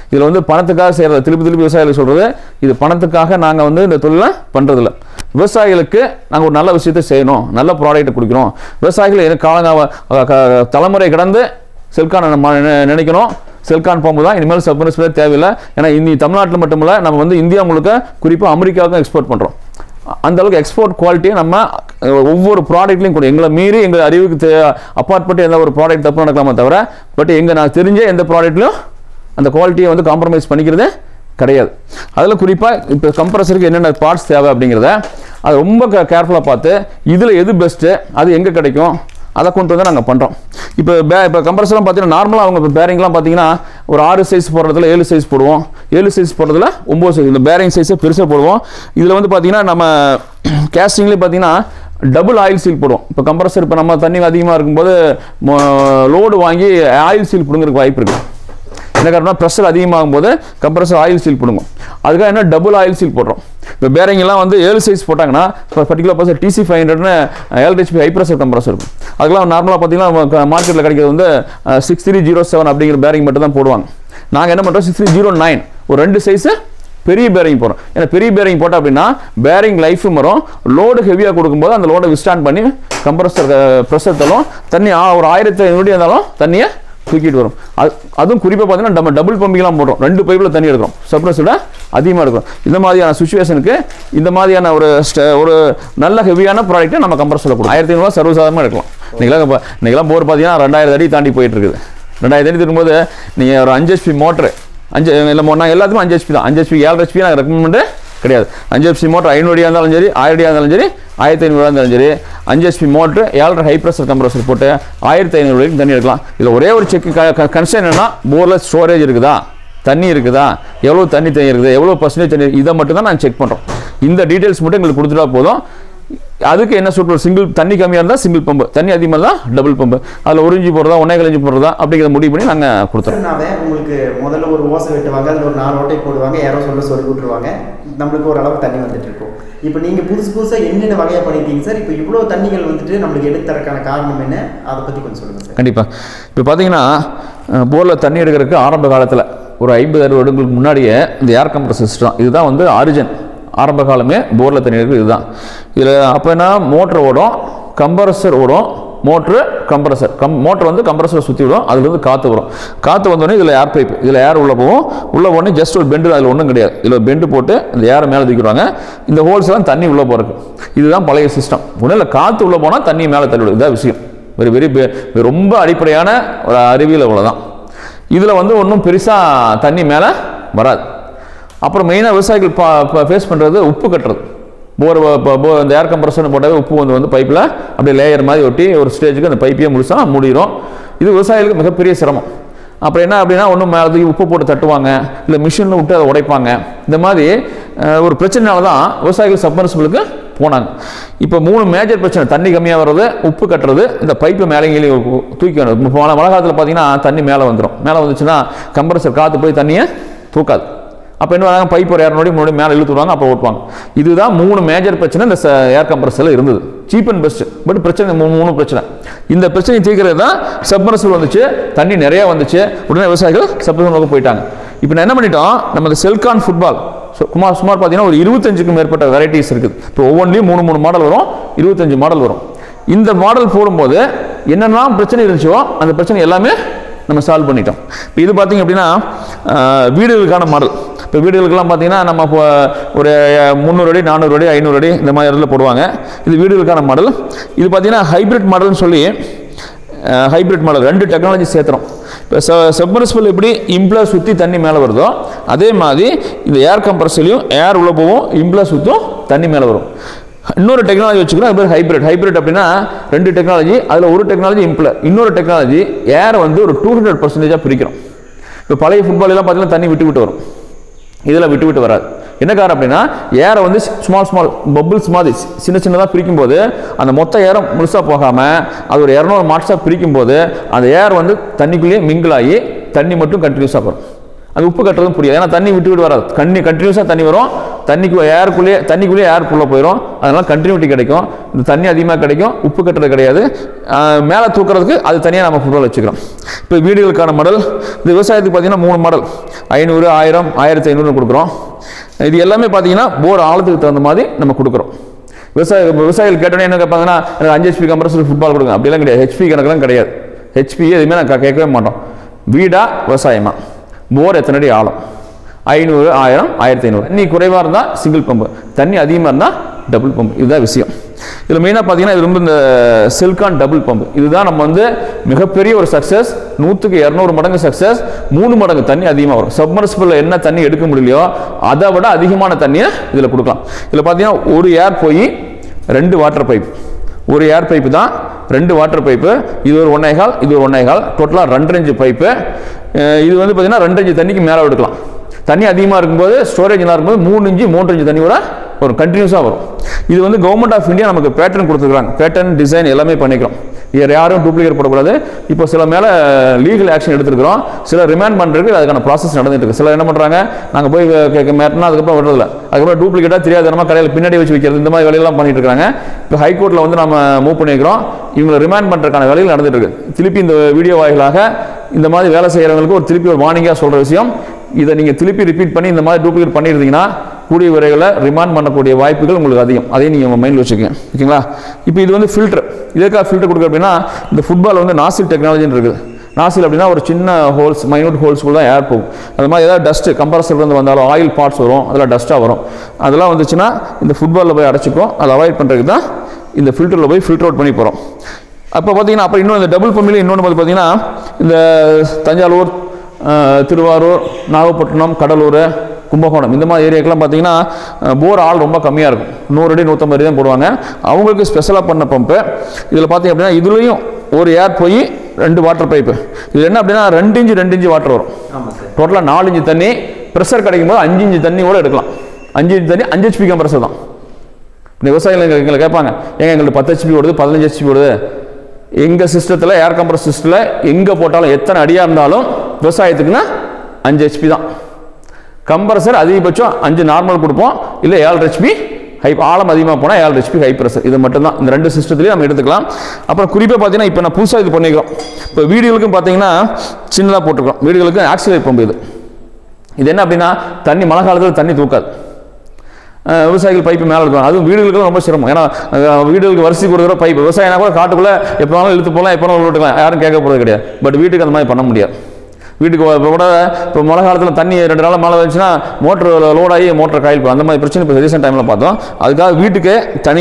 இதில் வந்து பணத்துக்காக செய்கிறது திருப்பி திருப்பி விவசாயிகளுக்கு சொல்கிறது இது பணத்துக்காக நாங்கள் வந்து இந்த தொழிலை பண்ணுறதில்ல விவசாயிகளுக்கு நாங்கள் ஒரு நல்ல விஷயத்தை செய்யணும் நல்ல ப்ராடக்ட்டை கொடுக்கணும் விவசாயிகள் எனக்கு காலங்க தலைமுறை கடந்து செல்கான நம்ம நினை- நினைக்கணும் செல்கான் பம்பு தான் இனிமேல் சப்மர்சிபிளே தேவையில்லை ஏன்னா இன்னி தமிழ்நாட்டில் மட்டுமில்ல நம்ம வந்து இந்தியா முழுக்க குறிப்பாக அமெரிக்காவுக்கும் எக்ஸ்போர்ட் பண்ணுறோம் அந்த அளவுக்கு எக்ஸ்போர்ட் குவாலிட்டியை நம்ம அஹ், ஒவ்வொரு ப்ராடக்ட்லையும் கூட எங்களை மீறி எங்கள் அறிவுக்கு தே அப்பாற்பட்டு எந்த ஒரு ப்ராடக்ட் தப்பு நடக்கலாமே தவிர பட் எங்கள் நான் தெரிஞ்ச எந்த ப்ராடக்ட்லையும் அந்த குவாலிட்டியை வந்து காம்ப்ரமைஸ் பண்ணிக்கிறதே கிடையாது அதில் குறிப்பாக இப்போ கம்ப்ரஸருக்கு என்னென்ன பார்ட்ஸ் தேவை அப்படிங்கிறத அது ரொம்ப கேர்ஃபுல்லாக பார்த்து இதில் எது பெஸ்ட்டு அது எங்கே கிடைக்கும் அதை கொண்டு வந்து நாங்கள் பண்ணுறோம் இப்போ பே இப்போ கம்ப்ரஸர்லாம் பார்த்தீங்கன்னா நார்மலாக அவங்க இப்போ பேரிங்லாம் பார்த்தீங்கன்னா ஒரு ஆறு சைஸ் போடுறதுல ஏழு சைஸ் போடுவோம் ஏழு சைஸ் போடுறதுல ஒம்பது சைஸ் இந்த பேரிங் சைஸை பெருசாக போடுவோம் இதில் வந்து பார்த்தீங்கன்னா நம்ம கேஸ்டிங்லேயே பார்த்தீங்கன்னா டபுள் ஆயில் சீல் போடுவோம் இப்போ கம்ப்ரஸர் இப்போ நம்ம தண்ணி அதிகமாக இருக்கும்போது லோடு வாங்கி ஆயில் சீல் பிடுங்கிறதுக்கு வாய்ப்பு இருக்குது என்ன காரணம்னா ப்ரெஷர் அதிகமாகும் போது கம்ப்ரஸர் ஆயில் சீல் பிடுங்கும் அதுக்காக என்ன டபுள் ஆயில் சீல் போடுறோம் இப்போ பேரிங் எல்லாம் வந்து ஏழு சைஸ் போட்டாங்கன்னா இப்போ பர்டிகுலர் பர்சன் டிசி ஃபைவ் ஹண்ட்ரட்னு ஏழு ஹெச்பி ஹை ப்ரெஷர் கம்ப்ரஸர் இருக்கும் அதுக்கெல்லாம் நார்மலாக பார்த்தீங்கன்னா மார்க்கெட்டில் கிடைக்கிறது வந்து சிக்ஸ் த்ரீ ஜீரோ செவன் அப்படிங்கிற பேரிங் மட்டும் தான் போடுவாங்க நாங்கள் என்ன பண்ணுறோம் சிக்ஸ் த்ரீ ஜீரோ நைன் ஒரு ரெண்டு சைஸு பெரிய பேரிங் போகிறோம் ஏன்னா பெரிய பேரிங் போட்டோம் அப்படின்னா பேரிங் லைஃபும் வரும் லோடு ஹெவியாக கொடுக்கும்போது அந்த லோடை விஸ்டாண்ட் பண்ணி கம்ப்ரஸர் ப்ரெஷர் தள்ளும் தண்ணி ஆ, ஒரு ஆயிரத்தி ஐநூறு இருந்தாலும் தண்ணியை தூக்கிட்டு வரும் அது அதுவும் குறிப்பாக பார்த்தீங்கன்னா நம்ம டபுள் பம்பிங்லாம் போடுறோம் ரெண்டு பைப்பில் தண்ணி எடுக்கிறோம் சப்ரஸோட அதிகமாக எடுக்கிறோம் இந்த மாதிரியான சுச்சுவேஷனுக்கு இந்த மாதிரியான ஒரு ஸ்ட- ஒரு நல்ல ஹெவியான ப்ராடக்ட்டை நம்ம கம்ப்ரஸரில் கொடுக்கும் ஆயிரத்தி ஐநூறுவா சர்வசாதாரமாக எடுக்கலாம் இன்றைக்கெல்லாம் இப்போ இன்றைக்கெல்லாம் போர் பார்த்தீங்கன்னா ரெண்டாயிரம் அடி தாண்டி போயிட்டு இருக்குது ரெண்டாயிரத்தி அடி திரும்பும்போது நீங்கள் ஒரு அஞ்சு ஹெச்பி மோட்ரு அஞ்சு இல்லை நான் எல்லாத்துக்கும் அஞ்சு ஹெச்பி தான் அஞ்சு ஹெச்பி ஏழு ஹெச்பி நான் ரெக்கமெண்ட் கிடையாது அஞ்சு ஹெச்பி மோட்டர் ஐநூறு இருந்தாலும் சரி ஆயிரம் அடியாக இருந்தாலும் சரி ஆயிரத்தி ஐநூறுவா இருந்தாலும் சரி அஞ்சு ஹெச்பி மோட்ரு ஏழரை ஹை ப்ரெஷர் கம்ப்ரஸர் போட்டு ஆயிரத்தி ஐநூறு வரைக்கும் தண்ணி எடுக்கலாம் இதில் ஒரே ஒரு செக் கன்சர்ன் என்னன்னா போரில் ஸ்டோரேஜ் இருக்குதா தண்ணி இருக்குதா எவ்வளோ தண்ணி தண்ணி இருக்குது எவ்வளோ பர்சன்டேஜ் தண்ணி இதை மட்டும் தான் நான் செக் பண்ணுறோம் இந்த டீட்டெயில்ஸ் மட்டும் எங்களுக்கு கொடுத்துட்டா போதும் அதுக்கு என்ன சொல்கிறோம் சிங்கிள் தண்ணி கம்மியாக இருந்தால் சிங்கிள் பம்பு தண்ணி அதிகமாக இருந்தால் டபுள் பம்பு அதில் ஒரு இஞ்சி போடுறதா ஒன்றே இஞ்சி போடுறதா அப்படிங்கிறத முடிவு பண்ணி நாங்கள் கொடுத்துறோம் நாம உங்களுக்கு முதல்ல ஒரு ஓசை வெட்டுவாங்க அதில் ஒரு நாலு ஓட்டை போடுவாங்க யாரோ சொல்ல சொல்லி விட்டுருவாங்க நம்மளுக்கு ஓரளவுக்கு தண்ணி வந்துட்டு இருக்கும் இப்போ நீங்கள் புதுசு புதுசாக என்னென்ன வகையாக பண்ணியிருக்கீங்க சார் இப்போ இவ்வளோ தண்ணிகள் வந்துட்டு நம்மளுக்கு எடுத்து தரக்கான காரணம் என்ன அதை பற்றி கொஞ்சம் சொல்லுங்கள் சார் கண்டிப்பாக இப்போ பார்த்தீங்கன்னா போரில் தண்ணி எடுக்கிறதுக்கு ஆரம்ப காலத்தில் ஒரு ஐம்பது அறுபது வருடங்களுக்கு முன்னாடியே இந்த ஏர் கம்ப்ரஸ் சிஸ்டம் இதுதான் வந்து ஆரிஜன் ஆரம்ப காலமே போரில் தண்ணி எடுக்கிறது இதுதான் இதில் அப்போ என்ன மோட்டர் ஓடும் கம்ப்ரஸர் ஓடும் மோட்ரு கம்ப்ரஸர் கம் மோட்டர் வந்து கம்ப்ரஸரை சுற்றி விடும் அதுலேருந்து காற்று வரும் காற்று வந்தோடனே இதில் ஏர் பைப் இதில் ஏர் உள்ள போகும் உள்ள போனே ஜஸ்ட் ஒரு பெண்டு அதில் ஒன்றும் கிடையாது இதில் பெண்டு போட்டு இந்த ஏரை மேலே தூக்கிடுவாங்க இந்த ஹோல்ஸ் எல்லாம் தண்ணி உள்ளே போகிறதுக்கு இதுதான் பழைய சிஸ்டம் ஒன்றும் இல்லை காற்று உள்ளே போனால் தண்ணி மேலே தள்ளிவிடும் இதுதான் விஷயம் வெரி வெரி ரொம்ப அடிப்படையான ஒரு அறிவியல் அவ்வளோதான் இதில் வந்து ஒன்றும் பெருசாக தண்ணி மேலே வராது அப்புறம் மெயினாக விவசாயிகள் பா ஃபேஸ் பண்ணுறது உப்பு கட்டுறது போர் போ இந்த ஏர் கம்ப்ரஷன் போட்டாவே உப்பு வந்து வந்து பைப்பில் அப்படியே லேயர் மாதிரி ஒட்டி ஒரு ஸ்டேஜுக்கு அந்த பைப்பையே முழுசாக மூடிடும் இது விவசாயிகளுக்கு மிகப்பெரிய சிரமம் அப்புறம் என்ன அப்படின்னா ஒன்றும் மேலே தூக்கி உப்பு போட்டு தட்டுவாங்க இல்லை மிஷினில் விட்டு அதை உடைப்பாங்க இந்த மாதிரி அஹ், ஒரு பிரச்சனைனால தான் விவசாயிகள் சப்மர்சிபிளுக்கு போனாங்க இப்போ மூணு மேஜர் பிரச்சனை தண்ணி கம்மியாக வர்றது உப்பு கட்டுறது இந்த பைப்பு மேலே கீழே தூக்கி வரணும். இப்போ மழை மழை காலத்தில் பார்த்தீங்கன்னா தண்ணி மேலே வந்துடும் மேலே வந்துச்சுன்னா கம்ப்ரஸர் காற்று போய் தண்ணியை தூக்காது அப்போ என்ன பண்ணாங்க பைப் ஒரு இரநூறு முன்னாடி மேலே இழுத்து விடுவாங்க அப்போ ஓட்டுவாங்க இதுதான் மூணு மேஜர் பிரச்சனை இந்த ஏர் கம்ப்ரஸரில் இருந்தது சீப் அண்ட் பெஸ்ட் பட் பிரச்சனை மூணு மூணு பிரச்சனை இந்த பிரச்சனையை தீர்க்கிறது தான் சப்மர்சல் வந்துச்சு தண்ணி நிறைய வந்துச்சு உடனே விவசாயிகள் சப்மர்சல் நோக்கி போயிட்டாங்க இப்போ நான் என்ன பண்ணிட்டோம் நம்ம இந்த செல்கான் ஃபுட்பால் சுமார் சுமார் பார்த்தீங்கன்னா ஒரு இருபத்தஞ்சுக்கும் மேற்பட்ட வெரைட்டிஸ் இருக்குது இப்போ ஒவ்வொன்றிலையும் மூணு மூணு மாடல் வரும் இருபத்தஞ்சு மாடல் வரும் இந்த மாடல் போடும்போது என்னெல்லாம் பிரச்சனை இருந்துச்சோ அந்த பிரச்சனை எல்லாமே நம்ம சால்வ் பண்ணிட்டோம் இப்போ இது பார்த்தீங்க அப்படின்னா ஆஹ், வீடுகளுக்கான மாடல் இப்போ வீடுகளுக்கெல்லாம் பார்த்தீங்கன்னா நம்ம இப்போ ஒரு முந்நூறு அடி நானூறு அடி ஐநூறு அடி இந்த மாதிரி இடத்துல போடுவாங்க இது வீடுகளுக்கான மாடல் இது பார்த்தீங்கன்னா ஹைபிரிட் மாடல்னு சொல்லி ஹைபிரிட் மாடல் ரெண்டு டெக்னாலஜி சேர்த்துறோம் இப்போ ச சப்மர்சிபிள் எப்படி இம்ப்ளர் சுற்றி தண்ணி மேலே வருதோ அதே மாதிரி இந்த ஏர் கம்ப்ரஸர்லையும் ஏர் உள்ள போகும் இம்ப்ளர் சுற்றும் தண்ணி மேலே வரும் இன்னொரு டெக்னாலஜி வச்சுக்கிறோம் அது பேர் ஹைபிரிட் ஹைபிரிட் அப்படின்னா ரெண்டு டெக்னாலஜி அதில் ஒரு டெக்னாலஜி இம்ப்ளர் இன்னொரு டெக்னாலஜி ஏர் வந்து ஒரு டூ ஹண்ட்ரட் பர்சன்டேஜாக பிரிக்கிறோம் இப்போ பழைய ஃபுட்பால் எல்லாம் பார்த்தீங்கன்னா தண்ணி விட்டு விட்டு வரும் இதில் விட்டு விட்டு வராது என்ன காரணம் அப்படின்னா ஏரை வந்து ஸ்மால் ஸ்மால் பபிள்ஸ் மாதிரி சி- சின்ன சின்னதாக பிரிக்கும்போது அந்த மொத்த ஏரம் முழுசாக போகாமல் அது ஒரு இரநூறு மாட்ஸாக பிரிக்கும்போது அந்த ஏர் வந்து தண்ணிக்குள்ளேயே மிங்கிள் ஆகி தண்ணி மட்டும் கண்டினியூஸாக வரும் அது உப்பு கட்டுறதும் புரியாது ஏன்னா தண்ணி விட்டு விட்டு வராது தண்ணி கண்டினியூஸாக தண்ணி வரும் தண்ணிக்கு ஏருக்குள்ளேயே தண்ணிக்குள்ளேயே ஏருக்குள்ளே போயிடும் அதனால கண்டினியூட்டி கிடைக்கும் இந்த தண்ணி அதிகமாக கிடைக்கும் உப்பு கட்டுறது கிடையாது ஆஹ் மேலே தூக்குறதுக்கு அது தனியாக நம்ம ஃபுட்பால் வச்சுக்கிறோம் இப்போ வீடுகளுக்கான மாடல் இந்த விவசாயத்துக்கு பார்த்தீங்கன்னா மூணு மாடல் ஐநூறு ஆயிரம் ஆயிரத்தி ஐநூறு கொடுக்குறோம் இது எல்லாமே பார்த்தீங்கன்னா போர் ஆழத்துக்கு தகுந்த மாதிரி நம்ம கொடுக்குறோம் விவசாய விவசாயிகள் கேட்டோன்னே என்ன கேட்பாங்கன்னா எனக்கு அஞ்சு ஹெச்பி கம்ப்ரஸர் ஃபுட்பால் கொடுங்க அப்படிலாம் கிடையாது ஹெச்பி கணக்கெல்லாம் கிடையாது ஹெச்பி எதுவுமே நான் கே- கேட்கவே மாட்டோம் வீடா விவசாயமா போர் எத்தனை அடி ஆழம் ஐநூறு ஆயிரம் ஆயிரத்தி ஐநூறு தண்ணி குறைவாக இருந்தால் சிங்கிள் பம்பு தண்ணி அதிகமாக இருந்தால் டபுள் பம்பு இதுதான் விஷயம் இதில் மெயினாக பார்த்தீங்கன்னா இது ரொம்ப இந்த சில்கான் டபுள் பம்பு இதுதான் நம்ம வந்து மிகப்பெரிய ஒரு சக்ஸஸ் நூற்றுக்கு இரநூறு மடங்கு சக்ஸஸ் மூணு மடங்கு தண்ணி அதிகமாக வரும் சப்மர்சிபிள் என்ன தண்ணி எடுக்க முடியலையோ அதை விட அதிகமான தண்ணியை இதில் கொடுக்கலாம் இதில் பார்த்தீங்கன்னா ஒரு ஏர் போய் ரெண்டு வாட்டர் பைப் ஒரு ஏர் பைப்பு தான் ரெண்டு வாட்டர் பைப்பு இது ஒரு ஒன்னேகால் இது ஒரு ஒன்னேகால் டோட்டலாக ரெண்டு இன்ச்சு பைப்பு இது வந்து பார்த்தீங்கன்னா ரெண்டு இன்ச்சு தண்ணிக்கு மேலே எடுக்கலாம் தண்ணி அதிகமாக இருக்கும்போது ஸ்டோரேஜ் நல்லா இருக்கும்போது மூணு இன்ச்சு மூன்று இன்ச்சு தண்ணி கூட வரும் கண்டினியூஸாக வரும் இது வந்து கவர்மெண்ட் ஆஃப் இந்தியா நமக்கு பேட்டர்ன் கொடுத்துருக்காங்க பேட்டர்ன் டிசைன் எல்லாமே பண்ணிக்கிறோம் வேறு யாரும் டூப்ளிகேட் போடக்கூடாது இப்போ சில மேலே லீகல் ஆக்ஷன் எடுத்துருக்கிறோம் சில ரிமாண்ட் பண்ணுறதுக்கு அதுக்கான ப்ராசஸ் நடந்துட்டு இருக்கு சிலர் என்ன பண்ணுறாங்க நாங்கள் போய் கேட்க மேட்டினா அதுக்கப்புறம் விடுறதில்ல அதுக்கப்புறம் டூப்ளிகேட்டாக தெரியாதனமா கடையில் பின்னாடி வச்சு வைக்கிறது இந்த மாதிரி வேலையெல்லாம் பண்ணிட்டு இருக்காங்க இப்போ ஹைகோர்ட்டில் வந்து நம்ம மூவ் பண்ணியிருக்கிறோம் இவங்களை ரிமாண்ட் பண்ணுறதுக்கான வேலைகள் நடந்துட்டு இருக்கு திருப்பி இந்த வீடியோ வாயிலாக இந்த மாதிரி வேலை செய்கிறவங்களுக்கு ஒரு திருப்பி ஒரு வார்னிங்காக சொல்கிற விஷயம் இதை நீங்கள் திருப்பி ரிப்பீட் பண்ணி இந்த மாதிரி டூப்ளிகேட் பண்ணியிருந்தீங்கன்னா கூடிய விரைவில் ரிமாண்ட் பண்ணக்கூடிய வாய்ப்புகள் உங்களுக்கு அதிகம் அதையும் நீங்கள் மைண்டில் வச்சுக்கோங்க ஓகேங்களா இப்போ இது வந்து ஃபில்டர் இதற்காக ஃபில்டர் கொடுக்குற அப்படின்னா இந்த ஃபுட்பால் வந்து நாசில் டெக்னாலஜின்னு இருக்குது நாசில் அப்படின்னா ஒரு சின்ன ஹோல்ஸ் மைனூட் ஹோல்ஸ்குள்ள தான் ஏர் போகும் அது மாதிரி ஏதாவது டஸ்ட்டு கம்ப்ரஸர்லேருந்து வந்தாலும் ஆயில் பார்ட்ஸ் வரும் அதெல்லாம் டஸ்ட்டாக வரும் அதெல்லாம் வந்துச்சுன்னா இந்த ஃபுட்பாலில் போய் அடைச்சிக்கும் அதை அவாய்ட் பண்ணுறதுக்கு தான் இந்த ஃபில்டரில் போய் ஃபில்டர் அவுட் பண்ணி போகிறோம் அப்போ பார்த்தீங்கன்னா அப்புறம் இன்னும் இந்த டபுள் பம்பில் இன்னொன்று பார்த்து பார்த்தீங்கன்னா இந்த தஞ்சாவூர் அஹ், திருவாரூர் நாகப்பட்டினம் கடலூர் கும்பகோணம் இந்த மாதிரி ஏரியாக்கெல்லாம் பார்த்தீங்கன்னா அஹ், போர் ஆள் ரொம்ப கம்மியாக இருக்கும் நூறு அடி நூற்றம்பது அடி தான் போடுவாங்க அவங்களுக்கு ஸ்பெஷலாக பண்ண பம்பு இதில் பார்த்தீங்க அப்படின்னா இதுலேயும் ஒரு ஏர் போய் ரெண்டு வாட்டர் பைப்பு இது என்ன அப்படின்னா ரெண்டு இன்ச்சு ரெண்டு இன்ச்சு வாட்டர் வரும் ஆமாம் சார் டோட்டலாக நாலு இன்ச்சு தண்ணி ப்ரெஷர் கிடைக்கும் போது அஞ்சு இன்ச்சு தண்ணி கூட எடுக்கலாம் அஞ்சு இன்ச்சு தண்ணி அஞ்சு ஹெச்பி கம்ப்ரஸர் தான் இந்த விவசாயிகள் எங்க- எங்களை கேட்பாங்க ஏங்க எங்களுக்கு பத்து ஹெச்பி ஓடுது பதினஞ்சு ஹெச்பி ஓடுது எங்கள் சிஸ்டத்தில் ஏர் கம்ப்ரஸ் சிஸ்டத்தில் எங்கே போட்டாலும் எத்தனை அடியாக இருந்தாலும் விவசாயத்துக்குன்னா அஞ்சு ஹெச்பி தான் கம்ப்ரஸர் அதிகபட்சம் அஞ்சு நார்மல் கொடுப்போம் இல்லை ஏழு ஹெச்பி ஹை ஆழம் அதிகமாக போனால் ஏழு ஹெச்பி ஹை ப்ரெஷர் இது மட்டும் தான் இந்த ரெண்டு சிஸ்டத்துலையும் நம்ம எடுத்துக்கலாம் அப்புறம் குறிப்பாக பார்த்தீங்கன்னா இப்போ நான் புதுசாக இது பண்ணிக்கிறோம் இப்போ வீடுகளுக்கும் பார்த்தீங்கன்னா சின்னதாக போட்டிருக்கோம் வீடுகளுக்கு ஆக்சிலேட் பம்பு இது இது என்ன அப்படின்னா தண்ணி மழை காலத்தில் தண்ணி தூக்காது அஹ் விவசாயிகள் பைப்பு மேலே இருக்கும் அதுவும் வீடுகளுக்கு ரொம்ப சிரமம் ஏன்னா அஹ் வீடுகளுக்கு வரிசை கொடுக்குற பைப் விவசாயம்னா கூட காட்டுக்குள்ளே எப்போ வேணாலும் இழுத்து போகலாம் எப்போ வேணாலும் விட்டுக்கலாம் யாரும் கேட்க போகிறது கிடையாது பட் வீட்டுக்கு அந்த மாதிரி பண்ண முடியாது வீட்டுக்கு இப்போ கூட இப்போ மழை காலத்தில் தண்ணி ரெண்டு நாள் மழை வந்துச்சுன்னா மோட்ரு லோடாகி மோட்டர் காயில் போகும் அந்த மாதிரி பிரச்சனை இப்போ ரீசெண்ட் டைமில் பார்த்தோம் அதுக்காக வீட்டுக்கு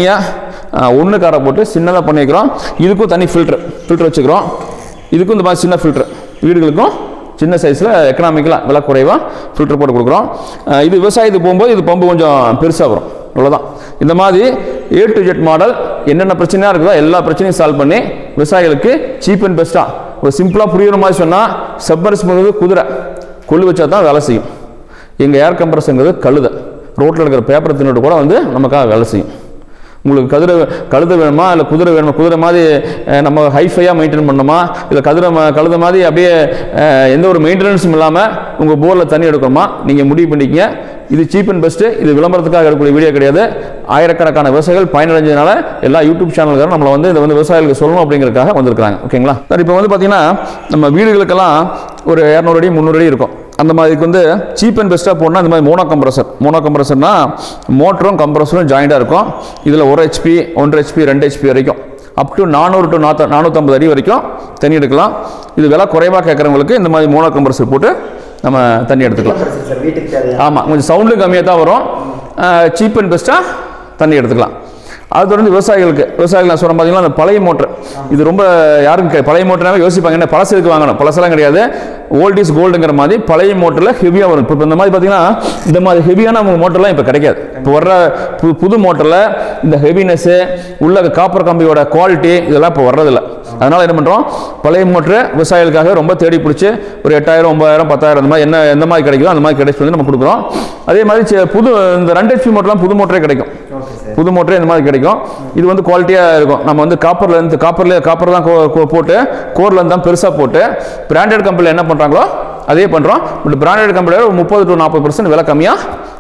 தனியாக ஒன்று காரை போட்டு சின்னதாக பண்ணிக்கிறோம் இதுக்கும் தனி ஃபில்ட்ரு ஃபில்டர் வச்சுக்கிறோம் இதுக்கும் இந்த மாதிரி சின்ன ஃபில்ட்ரு வீடுகளுக்கும் சின்ன சைஸில் எக்கனாமிக்கலாக விலை குறைவாக ஃபில்டர் போட்டு கொடுக்குறோம் அஹ் இது விவசாயத்துக்கு போகும்போது இது பம்பு கொஞ்சம் பெருசாக வரும் இவ்வளோதான் இந்த மாதிரி ஏ டு ஜெட் மாடல் என்னென்ன பிரச்சனையாக இருக்குதோ எல்லா பிரச்சனையும் சால்வ் பண்ணி விவசாயிகளுக்கு சீப் அண்ட் பெஸ்ட்டாக ஒரு சிம்பிளாக புரியுற மாதிரி சொன்னால் சப்பர்ஸ் குதிரை கொள்ளு வச்சா தான் வேலை செய்யும் எங்கள் ஏர் கம்ப்ரஸுங்கிறது கழுதை ரோட்டில் இருக்கிற பேப்பர் தின்னுட்டு கூட வந்து நமக்காக வேலை செய்யும் உங்களுக்கு கதிரை கழுதை வேணுமா இல்லை குதிரை வேணுமா குதிரை மாதிரி அஹ், நம்ம ஹைஃபையாக மெயின்டைன் பண்ணணுமா இல்லை கதிரை ம- கழுதை மாதிரி அப்படியே அஹ், எந்த ஒரு மெயின்டெனன்ஸும் இல்லாமல் உங்கள் போரில் தண்ணி எடுக்கணுமா நீங்கள் முடிவு பண்ணிக்கங்க இது சீப் அண்ட் பெஸ்ட்டு இது விளம்பரத்துக்காக எடுக்கக்கூடிய வீடியோ கிடையாது ஆயிரக்கணக்கான விவசாயிகள் பயனடைஞ்சதுனால எல்லா யூடியூப் சேனல்காரும் நம்மளை வந்து இதை வந்து விவசாயிகளுக்கு சொல்லணும் அப்படிங்கிறதுக்காக வந்திருக்காங்க ஓகேங்களா சார் இப்போ வந்து பார்த்தீங்கன்னா நம்ம வீடுகளுக்கெல்லாம் ஒரு இரநூறு அடி முந்நூறு அடி இருக்கும் அந்த மாதிரிக்கு வந்து சீப் அண்ட் பெஸ்ட்டாக போடணும் இந்த மாதிரி மோனோ கம்ப்ரஸர் மோனோ கம்ப்ரஸர்னா மோட்டரும் கம்ப்ரஸரும் ஜாயிண்டாக இருக்கும் இதில் ஒரு ஹெச்பி ஒன்றரை ஹெச்பி ரெண்டு ஹெச்பி வரைக்கும் அப் டு நானூறு டு நாற்று நானூற்றம்பது அடி வரைக்கும் தண்ணி எடுக்கலாம் இது விலை குறைவாக கேட்குறவங்களுக்கு இந்த மாதிரி மோனோ கம்ப்ரஸர் போட்டு நம்ம தண்ணி எடுத்துக்கலாம் சார் வீட்டுக்கு தேவையான ஆமாம் கொஞ்சம் சவுண்டும் கம்மியாக தான் வரும் சீப் அண்ட் பெஸ்ட்டாக தண்ணி எடுத்துக்கலாம் அது தொடர்ந்து விவசாயிகளுக்கு விவசாயிகள் நான் சொன்ன பார்த்தீங்கன்னா அந்த பழைய மோட்டர் இது ரொம்ப யாரும் கே- பழைய மோட்டர்னாவே யோசிப்பாங்க என்ன பழசு எதுக்கு வாங்கணும் பழசெல்லாம் கிடையாது ஓல்ட் இஸ் கோல்டுங்கிற மாதிரி பழைய மோட்டரில் ஹெவியாக வரும் இப்போ இந்த மாதிரி பார்த்தீங்கன்னா இந்த மாதிரி ஹெவியான மோட்டர்லாம் இப்போ கிடைக்காது இப்போ வர்ற புது புது மோட்டரில் இந்த ஹெவினஸ்ஸு உள்ள காப்பர் கம்பியோட குவாலிட்டி இதெல்லாம் இப்போ வர்றதில்ல அதனால் என்ன பண்ணுறோம் பழைய மோட்ரு விவசாயிகளுக்காக ரொம்ப தேடி பிடிச்சி ஒரு எட்டாயிரம் ஒன்பதாயிரம் பத்தாயிரம் அந்த மாதிரி என்ன எந்த மாதிரி கிடைக்குதோ அந்த மாதிரி கிடைச்சி வந்து நம்ம கொடுக்குறோம் அதே மாதிரி சி- புது இந்த ரெண்டு ஹெச்பி மோட்டர்லாம் புது மோட்டரே கிடைக்கும் ஓகே சார் புது மோட்டரே இந்த மாதிரி கிடைக்கும் இது வந்து குவாலிட்டியாக இருக்கும் நம்ம வந்து காப்பர்ல இருந்து காப்பர்ல காப்பர் தான் கோ- கோ- போட்டு கோர்ல இருந்து தான் பெருசாக போட்டு பிராண்டட் கம்பெனியில் என்ன பண்ணுறாங்களோ அதே பண்ணுறோம் பட் பிராண்டட் கம்பெனியில் ஒரு முப்பது டு நாற்பது பர்சன்ட் விலை கம்மியாக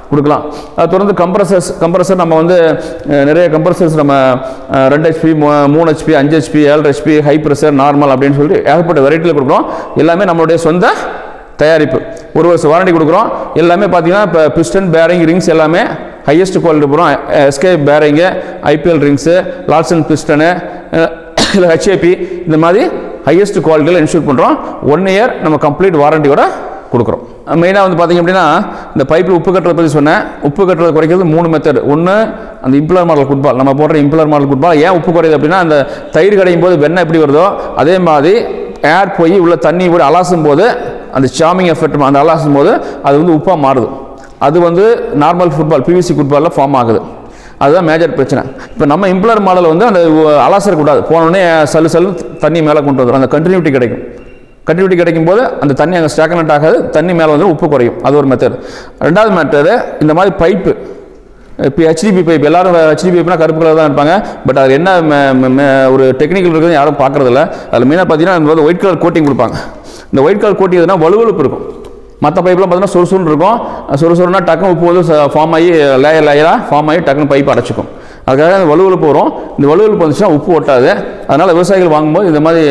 கொடுக்கலாம் அது தொடர்ந்து கம்ப்ரஸர்ஸ் கம்ப்ரஸர் நம்ம வந்து அஹ், நிறைய கம்ப்ரஸர்ஸ் நம்ம அஹ், ரெண்டு ஹெச்பி மூணு ஹெச்பி அஞ்சு ஹெச்பி ஏழு ஹெச்பி ஹை ப்ரெஷர் நார்மல் அப்படின்னு சொல்லிட்டு ஏகப்பட்ட வெரைட்டியில் கொடுக்குறோம் எல்லாமே நம்மளுடைய சொந்த தயாரிப்பு ஒரு வருஷம் வாரண்டி கொடுக்குறோம் எல்லாமே பார்த்தீங்கன்னா இப்போ பிஸ்டன் பேரிங் ரிங்ஸ் எல்லாமே ஹையஸ்ட் குவாலிட்டி போகிறோம் SK bearing IPL rings Larsen piston இல்லை ஹெச்ஏபி இந்த மாதிரி ஹையஸ்ட் குவாலிட்டியில் இன்சூர் பண்ணுறோம் ஒன் இயர் நம்ம கம்ப்ளீட் வாரண்டியோட கொடுக்குறோம் மெயினாக வந்து பார்த்தீங்க அப்படின்னா இந்த பைப்பில் உப்பு கட்டுறதை பற்றி சொன்னேன் உப்பு கட்டுறதை குறைக்கிறது மூணு மெத்தட் ஒன்று அந்த இம்ப்ளர் மாடல் ஃபுட்பால் நம்ம போடுற இம்ப்ளர் மாடல் ஃபுட்பால் ஏன் உப்பு குறையுது அப்படின்னா அந்த தயிர் கடையும் போது வெண்ணெய் எப்படி வருதோ அதே மாதிரி ஏர் போய் உள்ள தண்ணி போய் அலாசும் போது அந்த சாமிங் எஃபெக்ட் அந்த அலாசும் போது அது வந்து உப்பாக மாறுது அது வந்து நார்மல் ஃபுட்பால் பிவிசி ஃபுட்பாலில் ஃபார்ம் ஆகுது அதுதான் மேஜர் பிரச்சனை இப்போ நம்ம இம்ப்ளர் மாடல் வந்து அந்த அலாசரக்கூடாது போனோடனே சல்லு சல்லு தண்ணி மேலே கொண்டு வந்துடும் அந்த கண்டினியூட்டி கிடைக்கும் கண்டினியூட்டி கிடைக்கும் போது அந்த தண்ணி அங்கே ஸ்டாக்னட் ஆகாது தண்ணி மேலே வந்து உப்பு குறையும் அது ஒரு மெத்தட் ரெண்டாவது மெத்தடு இந்த மாதிரி பைப்பு இப்போ ஹெச்டிபி பைப் எல்லாரும் ஹெச்டிபி பைப்னா கருப்பு கலர் தான் இருப்பாங்க பட் அது என்ன ம- ம- ம- ஒரு டெக்னிக்கல் இருக்குது யாரும் பார்க்கறதில்ல அதில் மெயினாக பார்த்தீங்கன்னா இந்த வந்து ஒயிட் கலர் கோட்டிங் கொடுப்பாங்க இந்த ஒயிட் கலர் கோட்டிங் எதுனா வலுவலுப்பு இருக்கும் மற்ற பைப்லாம் பார்த்தீங்கன்னா சுறுசுறுன்னு இருக்கும் சுறுசுறுனா டக்குன்னு உப்பு வந்து ஃபார்ம் ஆகி லேயர் லேயராக ஃபார்ம் ஆகி டக்குன்னு பைப் அடைச்சிக்கும் அதுக்காக அந்த வலுவலுப்பு வரும் இந்த வலுவலுப்பு வந்துச்சுன்னா உப்பு ஒட்டாது அதனால் விவசாயிகள் வாங்கும்போது இந்த மாதிரி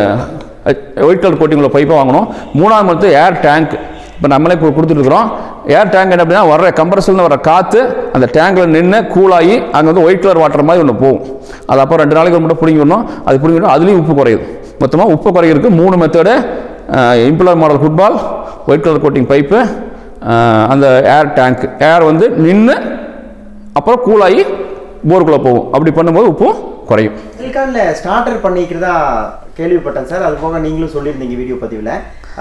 ஒயிட் கலர் கோட்டிங் உள்ள பைப்பை வாங்கணும் மூணாவது மத்து ஏர் டேங்க் இப்போ நம்மளே இப்போ கொடுத்துட்ருக்குறோம் ஏர் டேங்க் என்ன அப்படின்னா வர்ற கம்ப்ரஸர்னு வர காற்று அந்த டேங்கில் நின்று கூலாகி அங்கே வந்து ஒயிட் கலர் வாட்டர் மாதிரி ஒன்று போகும் அது அப்போ ரெண்டு நாளைக்கு ஒரு மட்டும் பிடிங்கிடணும் அது பிடிங்கிடணும் அதுலேயும் உப்பு குறையுது மொத்தமாக உப்பு குறைக்கிறதுக்கு மூணு method impeller model football white colour coating pipe அந்த ஏர் டேங்க் ஏர் வந்து நின்று அப்புறம் கூலாகி போருக்குள்ளே போகும் அப்படி பண்ணும்போது உப்பு குறையும் சிலிக்கான்ல ஸ்டார்டர் பண்ணிக்கிறதா கேள்விப்பட்டேன் சார் அது போக நீங்களும் சொல்லியிருந்தீங்க வீடியோ பதிவில்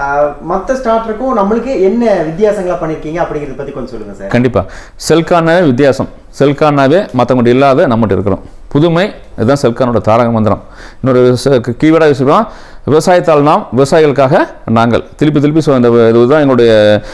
மற்ற ஸ்டார்டருக்கும் நம்மளுக்கு என்ன வித்தியாசங்களா பண்ணியிருக்கீங்க அப்படிங்கிறத பற்றி கொஞ்சம் சொல்லுங்கள் சார் கண்டிப்பாக செல்கானாவே வித்தியாசம் செல்கானாவே மற்றவங்கள்ட்ட இல்லாத நம்மகிட்ட இருக்கிறோம் புதுமை இதுதான் செல்கானோட தாரக மந்திரம் இன்னொரு கீவேர்டாக வச்சுக்கிறோம் விவசாயத்தால் நாம் விவசாயிகளுக்காக நாங்கள் திருப்பி திருப்பி சொ- இந்த இதுதான் எங்களுடைய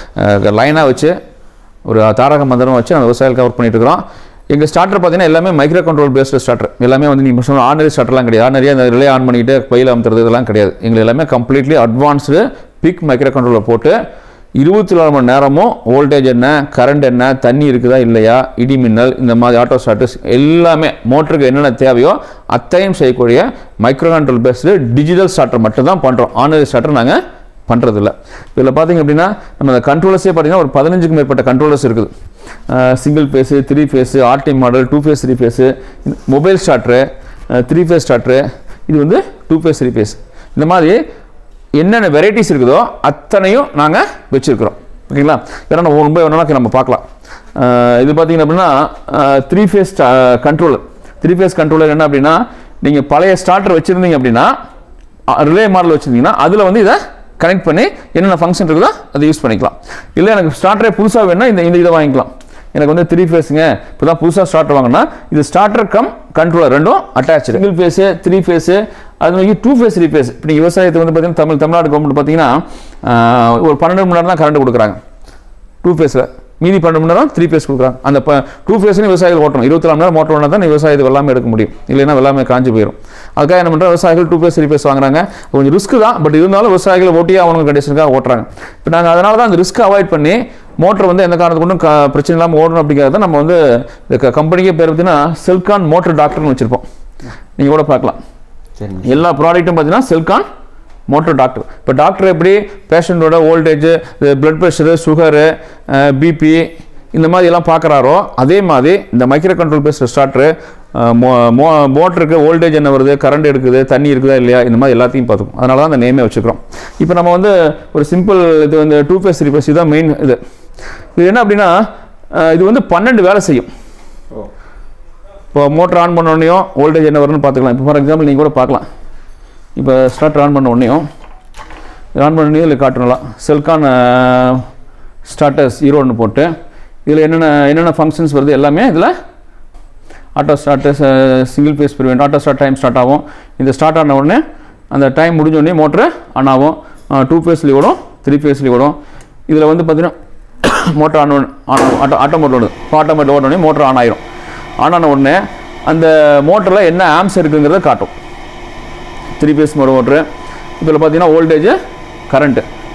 லைனாக வச்சு ஒரு தாரக மந்திரம் வச்சு அந்த விவசாயிகளுக்காக ஒர்க் பண்ணிட்டு இருக்கிறோம் எங்கள் ஸ்டார்டர் பார்த்தீங்கன்னா எல்லாமே மைக்ரோ கண்ட்ரோல் பேஸ்டு ஸ்டார்டர் எல்லாமே வந்து நீங்கள் சொன்ன ஆர்டினரி ஸ்டார்டர்லாம் கிடையாது ஆர்டினரியாக இந்த ரிலே ஆன் பண்ணிட்டு பையில் அமுத்துறது இதெல்லாம் கிடையாது எங்களுக்கு எல்லாமே கம்ப்ளீட்லி அட்வான்ஸ்டு பிக் மைக்ரோ கண்ட்ரோலில் போட்டு இருபத்தி நாலு மணி நேரமும் வோல்டேஜ் என்ன கரண்ட் என்ன தண்ணி இருக்குதா இல்லையா இடி மின்னல் இந்த மாதிரி ஆட்டோ ஸ்டார்டர்ஸ் எல்லாமே மோட்டருக்கு என்னென்ன தேவையோ அத்தையும் செய்யக்கூடிய micro control based digital starter மட்டும் தான் பண்ணுறோம் ஆனரி ஸ்டார்டர் நாங்கள் பண்ணுறதில்ல இதில் பார்த்தீங்க அப்படின்னா நம்ம அந்த கண்ட்ரோலர்ஸே பார்த்தீங்கன்னா ஒரு பதினஞ்சுக்கு மேற்பட்ட கண்ட்ரோலர்ஸ் இருக்குது single phase three phase RT model two phase three phase mobile starter three phase starter இது வந்து டூ ஃபேஸ் த்ரீ ஃபேஸ் இந்த மாதிரி என்னென்ன வெரைட்டிஸ் இருக்குதோ அத்தனையும் நாங்கள் வச்சுருக்கிறோம் ஓகேங்களா ஏன்னா நம்ம ரொம்ப வேணாலும் நம்ம பார்க்கலாம் அஹ் இது பார்த்தீங்க அப்படின்னா three phase controller three phase controller என்ன அப்படின்னா நீங்கள் பழைய ஸ்டார்டர் வச்சுருந்தீங்க அப்படின்னா ரிலே மாடல் வச்சுருந்தீங்கன்னா அதில் வந்து இதை கனெக்ட் பண்ணி என்னென்ன ஃபங்க்ஷன் இருக்குதோ அதை யூஸ் பண்ணிக்கலாம் இல்லை எனக்கு ஸ்டார்டரே புதுசாக வேணும்னா இந்த இந்த இதை வாங்கிக்கலாம் எனக்கு வந்து த்ரீ ஃபேஸுங்க இப்போ தான் புதுசாக ஸ்டார்டர் வாங்கினா இது ஸ்டார்டர் கம் கண்ட்ரோலர் ரெண்டும் attach single phase three phase அது மாதிரி டூ ஃபேஸ் த்ரீ ஃபேஸ் இப்போ நீங்கள் விவசாயத்தை வந்து பார்த்தீங்கன்னா தமிழ் தமிழ்நாடு கவர்மெண்ட் பார்த்தீங்கன்னா ஆஹ், ஒரு பன்னெண்டு மணி நேரம் தான் கரண்ட் கொடுக்குறாங்க டூ ஃபேஸில் மீதி பன்னெண்டு மணி நேரம் த்ரீ ஃபேஸ் கொடுக்குறாங்க அந்த டூ ஃபேஸ்னு விவசாயிகள் ஓட்டணும் இருபத்தி நாலு மணி நேரம் மோட்டர் ஓட்டினா தான் விவசாயத்தை வெள்ளாமை எடுக்க முடியும் இல்லைன்னா வெள்ளாமை காஞ்சு போயிடும் அதுக்காக என்ன பண்ணுறோம் விவசாயிகள் டூ ஃபேஸ் த்ரீ ஃபேஸ் வாங்குறாங்க கொஞ்சம் ரிஸ்க் தான் பட் இருந்தாலும் விவசாயிகள் ஓட்டியே ஆகணும் கண்டிஷனுக்காக ஓட்டுறாங்க இப்போ நாங்கள் அதனால தான் அந்த ரிஸ்க் அவாய்ட் பண்ணி மோட்டர் வந்து எந்த காரணத்து கொண்டும் க பிரச்சனை இல்லாமல் ஓடணும் அப்படிங்கிறத நம்ம வந்து இந்த கம்பெனிக்கே பேர் பார்த்தீங்கன்னா செல்கான் மோட்டர் டாக்டர்னு வச்சுருப்போம் நீங்கள் கூட பார்க்கலாம் சரிங்க எல்லா ப்ராடக்ட்டும் பார்த்தீங்கன்னா செல்கான் மோட்டர் டாக்டர் இப்போ டாக்டர் எப்படி பேஷண்ட்டோட voltage blood pressure sugar BP இந்த மாதிரி எல்லாம் பார்க்குறாரோ அதே மாதிரி இந்த மைக்ரோ கண்ட்ரோல் பேஸ்ட் ஸ்டார்டரு மோட்டருக்கு வோல்டேஜ் என்ன வருது கரண்ட் எடுக்குது தண்ணி இருக்குதா இல்லையா இந்த மாதிரி எல்லாத்தையும் பார்த்துக்கும் அதனால தான் அந்த நேமே வச்சுக்கிறோம் இப்போ நம்ம வந்து ஒரு சிம்பிள் இது வந்து டூ ஃபேஸ் த்ரீ ஃபேஸ் இதுதான் மெயின் இது இது என்ன அப்படின்னா அஹ், இது வந்து பன்னெண்டு வேலை செய்யும் ஓ இப்போ மோட்டர் ஆன் பண்ண உடனேயும் வோல்டேஜ் என்ன வரும்னு பார்த்துக்கலாம் இப்போ ஃபார் எக்ஸாம்பிள் நீங்கள் கூட பார்க்கலாம் இப்போ ஸ்டார்ட் ஆன் பண்ண உடனேயும் ஆன் பண்ண உடனே இதில் காட்டணும் செல்கான் ஸ்டார்டர்ஸ் ஈரோடுன்னு போட்டு இதில் என்னென்ன என்னென்ன ஃபங்க்ஷன்ஸ் வருது எல்லாமே இதில் auto starters single phase prevent auto start time start ஆகும் இந்த ஸ்டார்ட் ஆன உடனே அந்த டைம் முடிஞ்ச உடனே மோட்ரு ஆன் ஆகும் டூ ஃபேஸ்லேயும் ஓடும் த்ரீ ஃபேஸ்லேயும் ஓடும் இதில் வந்து பார்த்தீங்கன்னா மோட்டர் ஆன் ஆன் ஆகும் ஆட்டோ ஆட்டோ மோட்டர் ஓடுது ஆட்டோ மோட்டர் ஓட உடனே மோட்டர் ஆன் ஆயிரும் ஆன் ஆன உடனே அந்த மோட்டரில் என்ன ஆம்ஸ் இருக்குங்கிறத காட்டும் த்ரீ பேஸ் மோட்டர் மோட்ரு இதில் பார்த்தீங்கன்னா வோல்டேஜ் கரண்ட்டு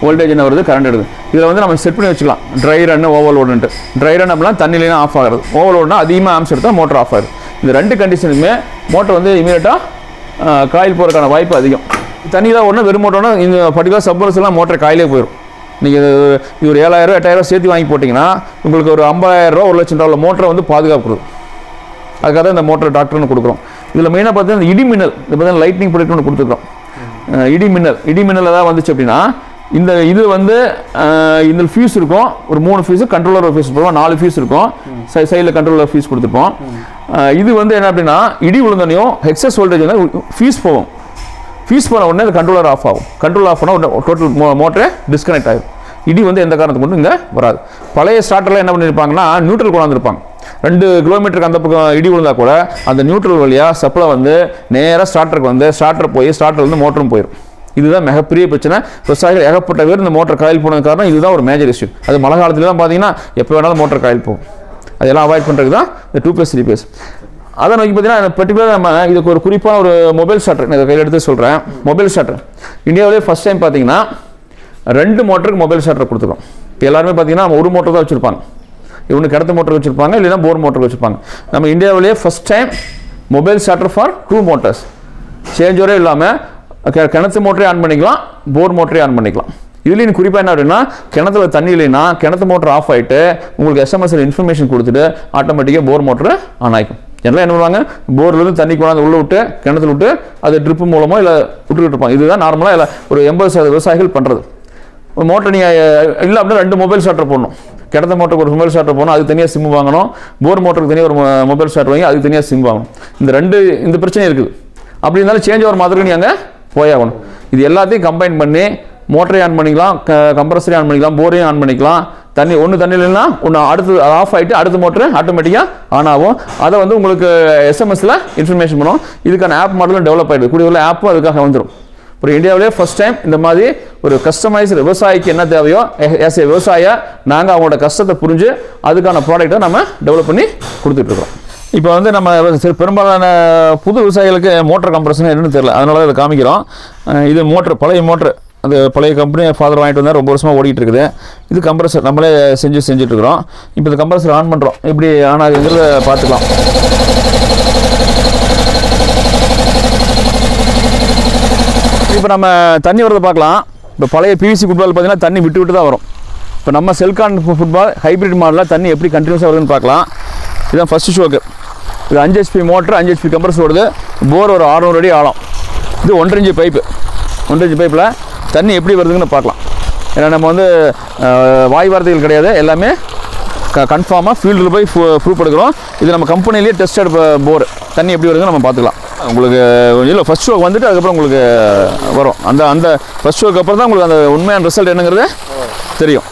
வோல்டேஜ் என்ன வருது கரண்ட் எடுக்குது இதில் வந்து நம்ம செட் பண்ணி வச்சுக்கலாம் ட்ரை ரன் ஓவர் லோடுன்ட்டு ட்ரை ரன் அப்படின்னா தண்ணிலாம் ஆஃப் ஆகிறது ஓவர் லோடுனா அதிகமாக ஆம்ஸ் எடுத்தால் மோட்டர் ஆஃப் ஆகுது இந்த ரெண்டு கண்டிஷனுமே மோட்டர் வந்து இமீடியட்டாக காயில் போகிறதுக்கான வாய்ப்பு அதிகம் தண்ணி தான் ஒன்று வெறும் மோட்டர்னா இந்த பர்டிகுலர் சப்போர்ஸ்லாம் மோட்டர் காயிலே போயிடும் நீங்கள் இது ஒரு ஏழாயிரம் எட்டாயிரம் சேர்த்து வாங்கி போட்டிங்கன்னா உங்களுக்கு ஒரு ஐம்பதாயிரம் ரூபா ஒரு லட்சம் ரூபா மோட்டரை வந்து பாதுகாப்பு கொடுக்கும் அதுக்காக தான் இந்த மோட்டர் டாக்டர்னு கொடுக்குறோம் இதில் மெயினாக பார்த்தீங்கன்னா இடி மின்னல் இது பார்த்தீங்கன்னா லைட்னிங் ப்ரொடக்ட் ஒன்று கொடுத்துருக்கோம் அஹ் இடி மின்னல் இடி மின்னல் ஏதாவது வந்துச்சு அப்படின்னா இந்த இது வந்து அஹ் இந்த ஃபியூஸ் இருக்கும் ஒரு மூணு ஃபீஸ் கண்ட்ரோலர் ஃபீஸ் போடுவோம் நாலு ஃபீஸ் இருக்கும் சை சைடில் கண்ட்ரோலர் ஃபீஸ் கொடுத்துருப்போம் அஹ் இது வந்து என்ன அப்படின்னா இடி விழுந்தோனையும் ஹெக்ஸஸ் வோல்டேஜ் வந்து ஃபீஸ் போகும் ஃபீஸ் பண்ண உடனே இந்த கண்ட்ரோலர் ஆஃப் ஆகும் கண்ட்ரோல் ஆஃப் பண்ணால் டோட்டல் மோட்டரே டிஸ்கனெக்ட் ஆகும் இடி வந்து எந்த காரணத்துக்கு கொண்டு இங்கே வராது பழைய ஸ்டார்டரில் என்ன பண்ணியிருப்பாங்கன்னா நியூட்ரல் கொண்டாந்துருப்பாங்க ரெண்டு கிலோமீட்டருக்கு அந்த பக்கம் இடி விழுந்தா கூட அந்த நியூட்ரல் வழியாக சப்ளை வந்து நேராக ஸ்டார்டருக்கு வந்து ஸ்டார்டர் போய் ஸ்டார்டர் வந்து மோட்டரும் போயிடும் இதுதான் மிகப்பெரிய பிரச்சனை விவசாயிகள் ஏகப்பட்ட பேர் இந்த மோட்டர் காயில் போனது காரணம் இதுதான் ஒரு மேஜர் இஷ்யூ அது மழை காலத்துல தான் பார்த்தீங்கன்னா எப்போ வேணாலும் மோட்டர் காயில் போகும் அதெல்லாம் அவாய்ட் பண்ணுறதுக்கு தான் இந்த டூ ப்ளஸ் த்ரீ ப்ளஸ் அதை நோக்கி பார்த்தீங்கன்னா பர்டிகுலர் நம்ம இதுக்கு ஒரு குறிப்பான ஒரு மொபைல் ஷாட்டர் நான் இதை கையில் எடுத்து சொல்கிறேன் மொபைல் ஷாட்டர் இந்தியாவிலே ஃபஸ்ட் டைம் பார்த்தீங்கன்னா ரெண்டு மோட்டருக்கு மொபைல் ஷாட்டர் கொடுத்துருக்கோம் இப்போ எல்லாருமே பார்த்தீங்கன்னா நம்ம ஒரு மோட்டர் தான் வச்சுருப்பாங்க இவனு கிடத்த மோட்டர் வச்சுருப்பாங்க இல்லைன்னா போர் மோட்டர் வச்சுருப்பாங்க நம்ம இந்தியாவிலேயே first time mobile starter for two motors சேஞ்சோரே இல்லாமல் கி- கிணத்து மோட்டரே ஆன் பண்ணிக்கலாம் போர் மோட்டரே ஆன் பண்ணிக்கலாம் இதுலேயும் குறிப்பாக என்ன அப்படின்னா கிணத்துல தண்ணி இல்லைன்னா கிணத்து மோட்டர் ஆஃப் ஆகிட்டு உங்களுக்கு எஸ்எம்எஸ்ல இன்ஃபர்மேஷன் கொடுத்துட்டு ஆட்டோமேட்டிக்காக போர் மோட்டர் ஆன் ஆகிக்கும் எல்லாம் என்ன பண்ணுவாங்க போர்லேருந்து தண்ணி கொண்டாந்து உள்ள விட்டு கிணத்துல விட்டு அது ட்ரிப்பு மூலமோ இல்லை விட்டுக்கிட்டு இருப்பாங்க இதுதான் நார்மலாக இல்லை ஒரு எண்பது சதவீத விவசாயிகள் பண்ணுறது மோட்டர் நீங்கள் இல்லை அப்படின்னா ரெண்டு மொபைல் ஷாட்டர் போடணும் கிடத்த மோட்டருக்கு ஒரு மொபைல் ஷாட்டர் போகணும் அதுக்கு தனியாக சிம் வாங்கணும் போர் மோட்டருக்கு தனியாக ஒரு மொபைல் ஷாட்டர் வாங்கி அதுக்கு தனியாக சிம் வாங்கணும் இந்த ரெண்டு இந்த பிரச்சனை இருக்குது அப்படி இருந்தாலும் சேஞ்ச் ஓவர் மாதிரி நீ அங்கே போயாகணும் இது எல்லாத்தையும் கம்பைன் பண்ணி மோட்டரை ஆன் பண்ணிக்கலாம் கம்ப்ரஸரையும் ஆன் பண்ணிக்கலாம் போரையும் ஆன் பண்ணிக்கலாம் தண்ணி ஒன்று தண்ணி இல்லைன்னா ஒன்று அடுத்து ஆஃப் ஆகிட்டு அடுத்த மோட்டர் ஆட்டோமேட்டிக்காக ஆன் ஆகும் அதை வந்து உங்களுக்கு எஸ்எம்எஸில் இன்ஃபர்மேஷன் பண்ணும் இதுக்கான ஆப் மாடலும் டெவலப் ஆகிடுது கூடிய உள்ள ஆப்பும் அதுக்காக வந்துடும் ஒரு இந்தியாவிலே ஃபர்ஸ்ட் டைம் இந்த மாதிரி ஒரு கஸ்டமைஸ்டு விவசாயிக்கு என்ன தேவையோ எஸ் ஏ விவசாய நாங்கள் அவங்களோட கஷ்டத்தை புரிஞ்சு அதுக்கான ப்ராடக்ட்டை நம்ம டெவலப் பண்ணி கொடுத்துட்ருக்கோம் இப்போ வந்து நம்ம சரி பெரும்பாலான புது விவசாயிகளுக்கு மோட்டர் கம்ப்ரஷன் என்னன்னு தெரியல அதனால தான் இதை காமிக்கிறோம் அஹ் இது மோட்டர் பழைய மோட்டர் அது பழைய கம்பெனி ஃபாதர் வாங்கிட்டு வந்தால் ரொம்ப வருஷமாக ஓடிட்டு இருக்குது இது கம்ப்ரஸர் நம்மளே செஞ்சு செஞ்சுட்டு இருக்கிறோம் இப்போ இந்த கம்ப்ரஸர் ஆன் பண்ணுறோம் இப்படி ஆன் ஆகுங்கிறத பார்த்துக்கலாம் இப்போ நம்ம தண்ணி வரதை பார்க்கலாம் இப்போ பழைய பிவிசி ஃபுட்பால் பார்த்தீங்கன்னா தண்ணி விட்டு விட்டு தான் வரும் இப்போ நம்ம செல்கான் ஃபுட்பால் ஹைப்ரிட் மாடலில் தண்ணி எப்படி கண்டினியூஸாக வருதுன்னு பார்க்கலாம் இதுதான் ஃபஸ்ட்டு ஷோக்கு இது அஞ்சு ஹெச்பி மோட்டர் அஞ்சு ஹெச்பி கம்ப்ரஸ் ஓடுது போர் ஒரு 600 அடி ஆழம் இது ஒன்றரை இன்ச்சு பைப்பு ஒன்றரை இன்ச்சு பைப்பில் தண்ணி எப்படி வருதுன்னு பார்க்கலாம் ஏன்னா நம்ம வந்து அஹ், வாய் வார்த்தைகள் கிடையாது எல்லாமே க கன்ஃபார்மாக ஃபீல்டில் போய் ப்ரூவ் எடுக்கிறோம் இது நம்ம கம்பெனிலேயே டெஸ்டட் போர் தண்ணி எப்படி வருதுன்னு நம்ம பார்த்துக்கலாம் உங்களுக்கு இல்லை ஃபஸ்ட் ஷோ வந்துட்டு அதுக்கப்புறம் உங்களுக்கு வரும் அந்த அந்த ஃபஸ்ட் ஷோக்கு அப்புறம் தான் உங்களுக்கு அந்த உண்மையான ரிசல்ட் என்னங்கிறது தெரியும்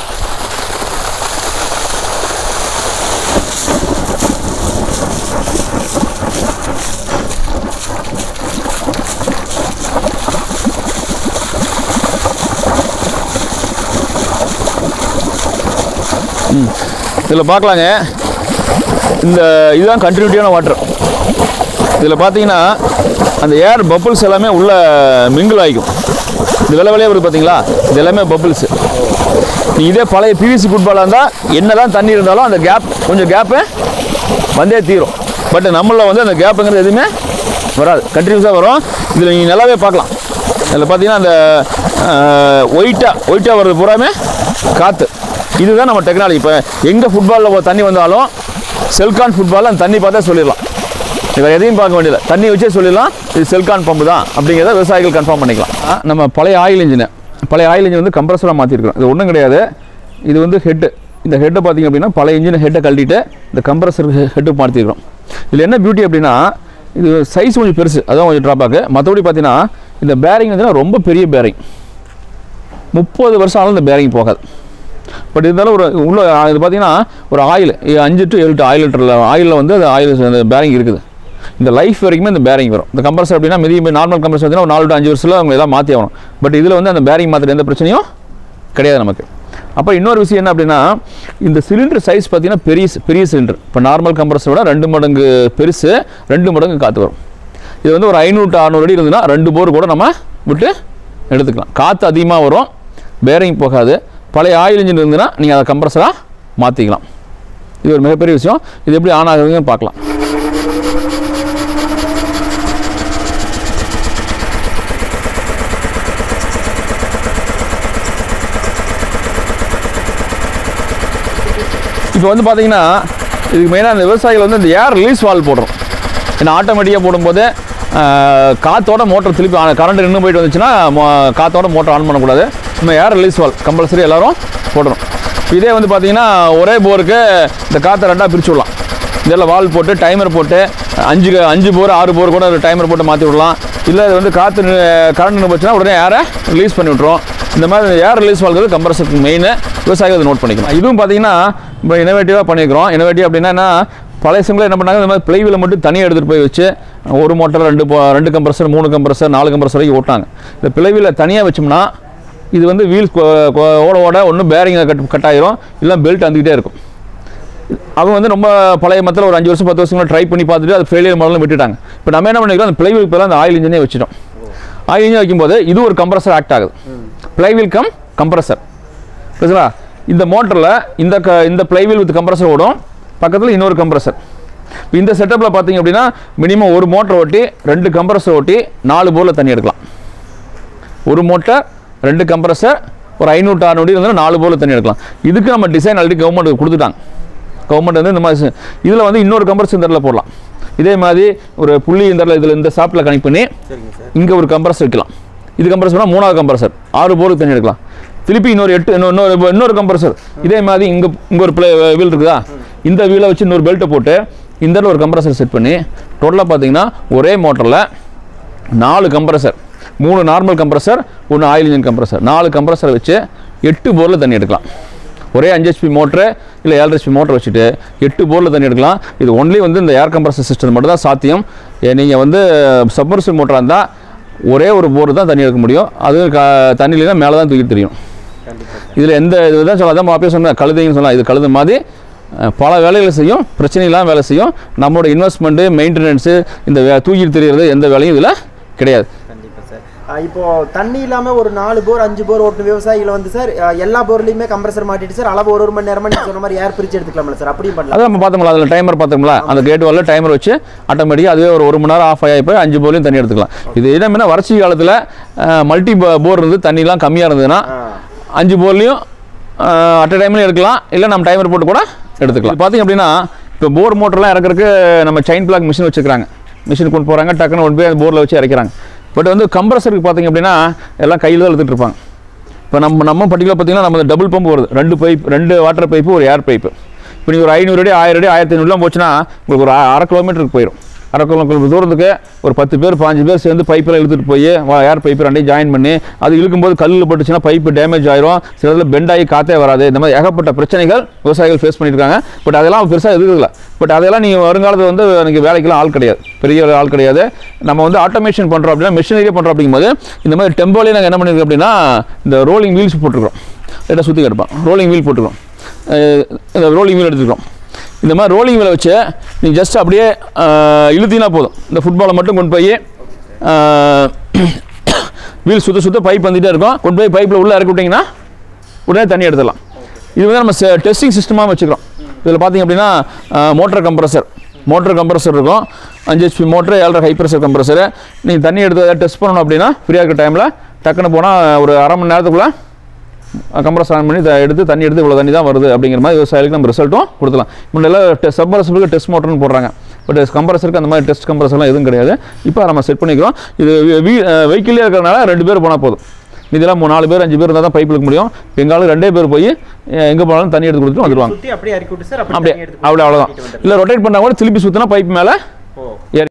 இதில் பார்க்கலாங்க இந்த இதுதான் கண்டினியூட்டியான வாட்டர் இதில் பார்த்தீங்கன்னா அந்த ஏர் பப்புள்ஸ் எல்லாமே உள்ள மிங்கிள் ஆகிக்கும் இது வெள்ளை வெள்ளையாக வருது பார்த்தீங்களா இது எல்லாமே பப்புள்ஸ் நீ இதே பழைய பிவிசி ஃபுட்பாலாக இருந்தால் என்ன தான் தண்ணி இருந்தாலும் அந்த கேப் கொஞ்சம் கேப்பு வந்தே தீரும் பட் நம்மளில் வந்து அந்த கேப்புங்கிறது எதுவுமே வராது கண்டினியூஸாக வரும் இதில் நீங்கள் நல்லாவே பார்க்கலாம் இதில் பார்த்தீங்கன்னா அந்த ஒயிட்டாக ஒயிட்டாக வர்றது பூராமே காற்று இதுதான் நம்ம டெக்னாலஜி இப்போ எங்கே ஃபுட்பாலில் தண்ணி வந்தாலும் செல்கான் ஃபுட்பாலில் அந்த தண்ணி பார்த்தா சொல்லிடலாம் வேறு எதையும் பார்க்க வேண்டியதில்லை தண்ணி வச்சே சொல்லிடலாம் இது செல்கான் பம்பு தான் அப்படிங்கிறத விவசாயிகள் கன்ஃபார்ம் பண்ணிக்கலாம் ஆ, நம்ம பழைய ஆயில் இன்ஜினை பழைய ஆயில் இன்ஜின் வந்து கம்ப்ரஸராக மாற்றிருக்கிறோம் இது ஒன்றும் கிடையாது இது வந்து ஹெட்டு இந்த ஹெட்டை பார்த்தீங்க அப்படின்னா பழைய இன்ஜின் ஹெட்டை கழட்டிட்டு இந்த கம்ப்ரஸர் ஹெட்டு மாற்றிருக்கிறோம் இதில் என்ன பியூட்டி அப்படின்னா இது சைஸ் கொஞ்சம் பெருசு அதான் கொஞ்சம் ட்ராபேக்கு மற்றபடி பார்த்தீங்கன்னா இந்த பேரிங் வந்து ரொம்ப பெரிய பேரிங் முப்பது வருஷம் ஆனாலும் இந்த பேரிங் போகாது பட் இருந்தாலும் ஒரு உள்ள இது பார்த்தீங்கன்னா ஒரு ஆயில் அஞ்சு டு ஏழு டு ஆயில் லிட்டரில் ஆயிலில் வந்து அது ஆயில் அந்த பேரிங் இருக்குது இந்த லைஃப் வரைக்குமே இந்த பேரிங் வரும் இந்த கம்ப்ரஸர் அப்படின்னா மிதி நார்மல் கம்ப்ரஸர் பார்த்தீங்கன்னா ஒரு நாலு டு அஞ்சு வருஷத்தில் அவங்க எல்லாம் மாற்றி ஆகணும் பட் இதில் வந்து அந்த பேரிங் மாற்றுற எந்த பிரச்சனையும் கிடையாது நமக்கு அப்போ இன்னொரு விஷயம் என்ன அப்படின்னா இந்த சிலிண்டர் சைஸ் பார்த்தீங்கன்னா பெரிய பெரிய சிலிண்டர் இப்போ நார்மல் கம்ப்ரஸரை விட ரெண்டு மடங்கு பெருசு ரெண்டு மடங்கு காற்று வரும் இது வந்து ஒரு ஐநூறு டு அறநூறு அடி இருந்ததுன்னா ரெண்டு போர் கூட நம்ம விட்டு எடுத்துக்கலாம் காற்று அதிகமாக வரும் பேரிங் போகாது பழைய ஆயில் இன்ஜின் இருந்ததுன்னா நீங்கள் அதை கம்ப்ரஸராக மாற்றிக்கலாம் இது ஒரு மிகப்பெரிய விஷயம் இது எப்படி ஆன் ஆகுதுன்னு பார்க்கலாம் இப்போ வந்து பார்த்தீங்கன்னா இதுக்கு மெயினாக இந்த விவசாயிகள் வந்து இந்த ஏர் ரிலீஸ் வால் போடுறோம் ஏன்னா ஆட்டோமேட்டிக்காக போடும்போது ஆஹ், காத்தோட மோட்டர் திருப்பி கரண்ட் நின்று போயிட்டு வந்துச்சுன்னா மோ- காத்தோட மோட்டர் ஆன் பண்ணக்கூடாது நம்ம ஏர் ரிலீஸ் வால் கம்பல்சரி எல்லாரும் போடணும் இதே வந்து பார்த்தீங்கன்னா ஒரே போருக்கு இந்த காற்றை ரெண்டாக பிரித்து விடலாம் இதெல்லாம் வால் போட்டு டைமர் போட்டு அஞ்சு அஞ்சு போர் ஆறு போர் கூட ஒரு டைமர் போட்டு மாற்றி விடலாம் இல்லை இது வந்து காற்று கரண்ட் நின்று போச்சுன்னா உடனே ஏரை ரிலீஸ் பண்ணி விட்ருவோம் இந்த மாதிரி ஏர் ரிலீஸ் வாழ்கிறது கம்ப்ரஸருக்கு மெயின் விவசாயிகள் அதை நோட் பண்ணிக்கணும் இதுவும் பார்த்தீங்கன்னா இப்போ இனோவேட்டிவாக பண்ணியிருக்கிறோம் இனோவேட்டிவ் அப்படின்னா என்ன பழைய சிம்ல என்ன பண்ணாங்க இந்த மாதிரி பிளைவில் மட்டும் தனியாக எடுத்துகிட்டு போய் வச்சு ஒரு மோட்டர் ரெண்டு போ- ரெண்டு கம்ப்ரஸர் மூணு கம்ப்ரஸர் நாலு கம்ப்ரஸர் வரைக்கும் ஓட்டாங்க இந்த பிளைவில் தனியாக வச்சோம்னா இது வந்து வீல் ஓட ஓட ஒன்று பேரிங் கட் கட் ஆயிரும் இல்லை பெல்ட் வந்துக்கிட்டே இருக்கும் அவங்க வந்து ரொம்ப பழைய மத்தில் ஒரு அஞ்சு வருஷம் பத்து வருஷம் ட்ரை பண்ணி பார்த்துட்டு அது ஃபெயிலியர் மாடலும் விட்டுட்டாங்க இப்போ நம்ம என்ன பண்ணிக்கிறோம் அந்த பிளைவில் இப்போ அந்த ஆயில் இன்ஜினே வச்சிட்டோம் ஆயில் இன்ஜின் வைக்கும்போது இது ஒரு கம்ப்ரஸர் ஆக்ட் ஆகுது பிளைவில் கம் கம்ப்ரஸர் புரியுதுங்களா இந்த மோட்டரில் இந்த க இந்த பிளைவில் வித் கம்ப்ரஸர் ஓடும் பக்கத்தில் இன்னொரு கம்ப்ரஸர் இப்போ இந்த செட்டப்பில் பார்த்தீங்க அப்படின்னா மினிமம் ஒரு மோட்டர் ஓட்டி ரெண்டு கம்ப்ரஸர் ஓட்டி நாலு போரில் தண்ணி எடுக்கலாம் ஒரு மோட்டர் ரெண்டு கம்ப்ரஸர் ஒரு ஐநூறு அறுநூறு வந்து நாலு போரில் தண்ணி எடுக்கலாம் இதுக்கு நம்ம டிசைன் ஆல்ரெடி கவர்மெண்ட் கொடுத்துட்டாங்க கவர்மெண்ட் வந்து இந்த மாதிரி இதில் வந்து இன்னொரு கம்ப்ரஸர் இந்த இடத்துல போடலாம் இதே மாதிரி ஒரு புள்ளி இந்த இடத்துல இதில் இந்த ஷாப்பில் கனெக்ட் பண்ணி சரிங்க சார் இங்கே ஒரு கம்ப்ரஸர் வைக்கலாம் இது கம்ப்ரஸர் பண்ணால் மூணாவது கம்ப்ரஸர் ஆறு போருக்கு தண்ணி எடுக்கலாம் திருப்பி இன்னொரு எட்டு இன்னொரு இன்னொரு- இன்னொரு கம்ப்ரஸர் இதே மாதிரி இங்கே இங்கே ஒரு பிளே வீல் இருக்குதா இந்த வீலை வச்சு இன்னொரு பெல்ட்டை போட்டு இந்த இடத்துல ஒரு கம்ப்ரஸர் செட் பண்ணி டோட்டலாக பார்த்தீங்கன்னா ஒரே மோட்டரில் நாலு கம்ப்ரஸர் மூணு நார்மல் கம்ப்ரஸர் ஒன்று ஆயில் இன்ஜின் கம்ப்ரஸர் நாலு கம்ப்ரஸரை வச்சு எட்டு போரில் தண்ணி எடுக்கலாம் ஒரே அஞ்சு ஹெச்பி மோட்ரு இல்லை ஏழு ஹெச்பி மோட்டர் வச்சுட்டு எட்டு போரில் தண்ணி எடுக்கலாம் இது ஒன்லி வந்து இந்த ஏர் கம்ப்ரஸர் சிஸ்டம் மட்டும் தான் சாத்தியம் நீங்கள் வந்து சப்மர்சிவ் மோட்டராக இருந்தால் ஒரே ஒரு போர் தான் தண்ணி எடுக்க முடியும் அது க தண்ணியில மேலே தான் தூக்கிட்டு தெரியும் கண்டிப்பாக இதில் எந்த இதுதான் சொல்ல அதான் மாப்பியே சொன்னேன் கழுதைன்னு சொல்லலாம் இது கழுது மாதிரி அஹ், பல வேலைகளை செய்யும் பிரச்சனை இல்லாமல் வேலை செய்யும் நம்மளோட இன்வெஸ்ட்மெண்ட்டு மெயின்டெனன்ஸு இந்த வே- தூக்கிட்டு தெரியறது எந்த வேலையும் இதில் கிடையாது கண்டிப்பா சார் அஹ் இப்போ தண்ணி இல்லாம ஒரு நாலு போர் அஞ்சு போர் ஓட்டுன விவசாயிகள் வந்து சார் அஹ் எல்லா போர்லயுமே கம்ப்ரஸர் மாட்டிட்டு சார் அளவு ஒரு ஒரு மணி நேரமா நீங்க சொன்ன மாதிரி ஏர் பிரிச்சு எடுத்துக்கலாம்ல சார் அப்படியும் பண்ணலாம் அதான் நம்ம பார்த்தோம்ல அதில் டைமர் பார்த்தோம்ல அந்த கேட் வரல டைமர் வச்சு ஆட்டோமேட்டிக்காக அதுவே ஒரு ஒரு மணி நேரம் ஆஃப் ஆகி போய் அஞ்சு போர்லையும் தண்ணி எடுத்துக்கலாம் இது என்ன வறட்சி காலத்தில் மல்டி போர் இருந்து தண்ணிலாம் கம்மியாக இருந்ததுன்னா அஞ்சு போர்லையும் அட் டைம்லையும் எடுக்கலாம் இல்லை நம்ம டைமர் போட்டு கூட எடுத்துக்கலாம் பார்த்தீங்க அப்படின்னா இப்போ போர் மோட்டர்லாம் இறக்குறதுக்கு நம்ம செயின் பிளாக் மிஷின் வச்சுக்கிறாங்க மிஷின் கொண்டு போகிறாங்க டக்குன்னு கொண்டு போய் அந்த போரில் வச்சு இறக்கிறாங்க பட் வந்து கம்ப்ரஸருக்கு பார்த்தீங்க அப்படின்னா எல்லாம் கையில் தான் எடுத்துகிட்டு இருப்பாங்க இப்போ நம்ம நம்ம பர்டிகுலர் பார்த்தீங்கன்னா நம்ம டபுள் பம்ப் வருது ரெண்டு பைப் ரெண்டு வாட்டர் பைப்பு ஒரு ஏர் பைப்பு இப்போ நீங்கள் ஒரு ஐநூறு அடி ஆயிரம் அடி ஆயிரத்தி ஐநூறுலாம் போச்சுன்னா உங்களுக்கு ஒரு அ- அரை கிலோமீட்டருக்கு போயிடும் அரை கிலோமீட்டர் தூரத்துக்கு ஒரு பத்து பேர் பாஞ்சு பேர் சேர்ந்து பைப்பில் இழுத்துட்டு போய் ஏர் பைப்பு ரெண்டையும் ஜாயின் பண்ணி அது இழுக்கும்போது கல்லில் பட்டுச்சுன்னா பைப்பு டேமேஜ் ஆயிரும் சில இதில் பெண்ட் ஆகி காற்றே வராது இந்த மாதிரி ஏகப்பட்ட பிரச்சனைகள் விவசாயிகள் ஃபேஸ் பண்ணியிருக்காங்க பட் அதெல்லாம் பெருசாக எதுக்குல பட் அதெல்லாம் நீங்கள் வருங்காலத்தில் வந்து எனக்கு வேலைக்கெல்லாம் ஆள் கிடையாது பெரிய ஆள் கிடையாது நம்ம வந்து ஆட்டோமேஷன் பண்ணுறோம் அப்படின்னா மிஷினரியே பண்ணுறோம் அப்படிங்கும்போது இந்த மாதிரி டெம்போலே நாங்கள் என்ன பண்ணியிருக்கோம் அப்படின்னா இந்த ரோலிங் வீல்ஸ் போட்டிருக்கிறோம் லைட்டாக சுற்றி கிடப்போம் ரோலிங் வீல் போட்டிருக்கோம் அஹ் இந்த ரோலிங் வீல் எடுத்துக்கிறோம் இந்த மாதிரி ரோலிங் வீலை வச்சு நீங்கள் ஜஸ்ட் அப்படியே அஹ், இழுத்தீங்கன்னா போதும் இந்த ஃபுட்பாலை மட்டும் கொண்டு போய் வீல் சுத்த சுத்த பைப் வந்துகிட்டே இருக்கும் கொண்டு போய் பைப்பில் உள்ளே இறக்கி விட்டிங்கன்னா உடனே தண்ணி எடுத்துடலாம் இது வந்து நம்ம டெஸ்டிங் சிஸ்டமாக வச்சுக்கிறோம் இதில் பார்த்தீங்க அப்படின்னா மோட்டர் கம்ப்ரஸர் மோட்டர் கம்ப்ரஸர் இருக்கும் அஞ்சு ஹெச்பி மோட்டர் ஏழரை ஹை ப்ரெஷர் கம்ப்ரஸர் நீங்கள் தண்ணி எடுத்து டெஸ்ட் பண்ணணும் அப்படின்னா ஃப்ரீயாக இருக்கிற டைமில் டக்குன்னு போனால் ஒரு அரை மணி நேரத்துக்குள்ளே கம்ப்ரஸ் ஆன் பண்ணி த- எடுத்து தண்ணி எடுத்து இவ்வளோ தண்ணி தான் வருது அப்படிங்கிற மாதிரி விவசாயிகளுக்கு நம்ம ரிசல்ட்டும் கொடுக்கலாம் முன்னெல்லாம் சப்மரசபிளுக்கு டெஸ்ட் மோட்டர்னு போடுறாங்க பட் கம்ப்ரஸருக்கு அந்த மாதிரி டெஸ்ட் கம்ப்ரஸர்லாம் எதுவும் கிடையாது இப்போ நம்ம செட் பண்ணிக்கிறோம் இது வெஹிக்கிளே இருக்கிறனால ரெண்டு பேர் போனால் போதும் இதெல்லாம் மூணு நாலு பேர் அஞ்சு பேர் இருந்தால் தான் பைப் இழுக்க முடியும் எங்காலும் ரெண்டே பேர் போய் எங்கே போனாலும் தண்ணி எடுத்து கொடுத்துட்டு வந்துடுவாங்க சுத்தி அப்படியே இறக்கி விட்டு சார் அப்படியே அவ்வளோ அவ்வளோதான் இல்லை ரொட்டேட் பண்ணால் கூட திருப்பி சுற்றினா பைப் மேலே ஓ ஏறி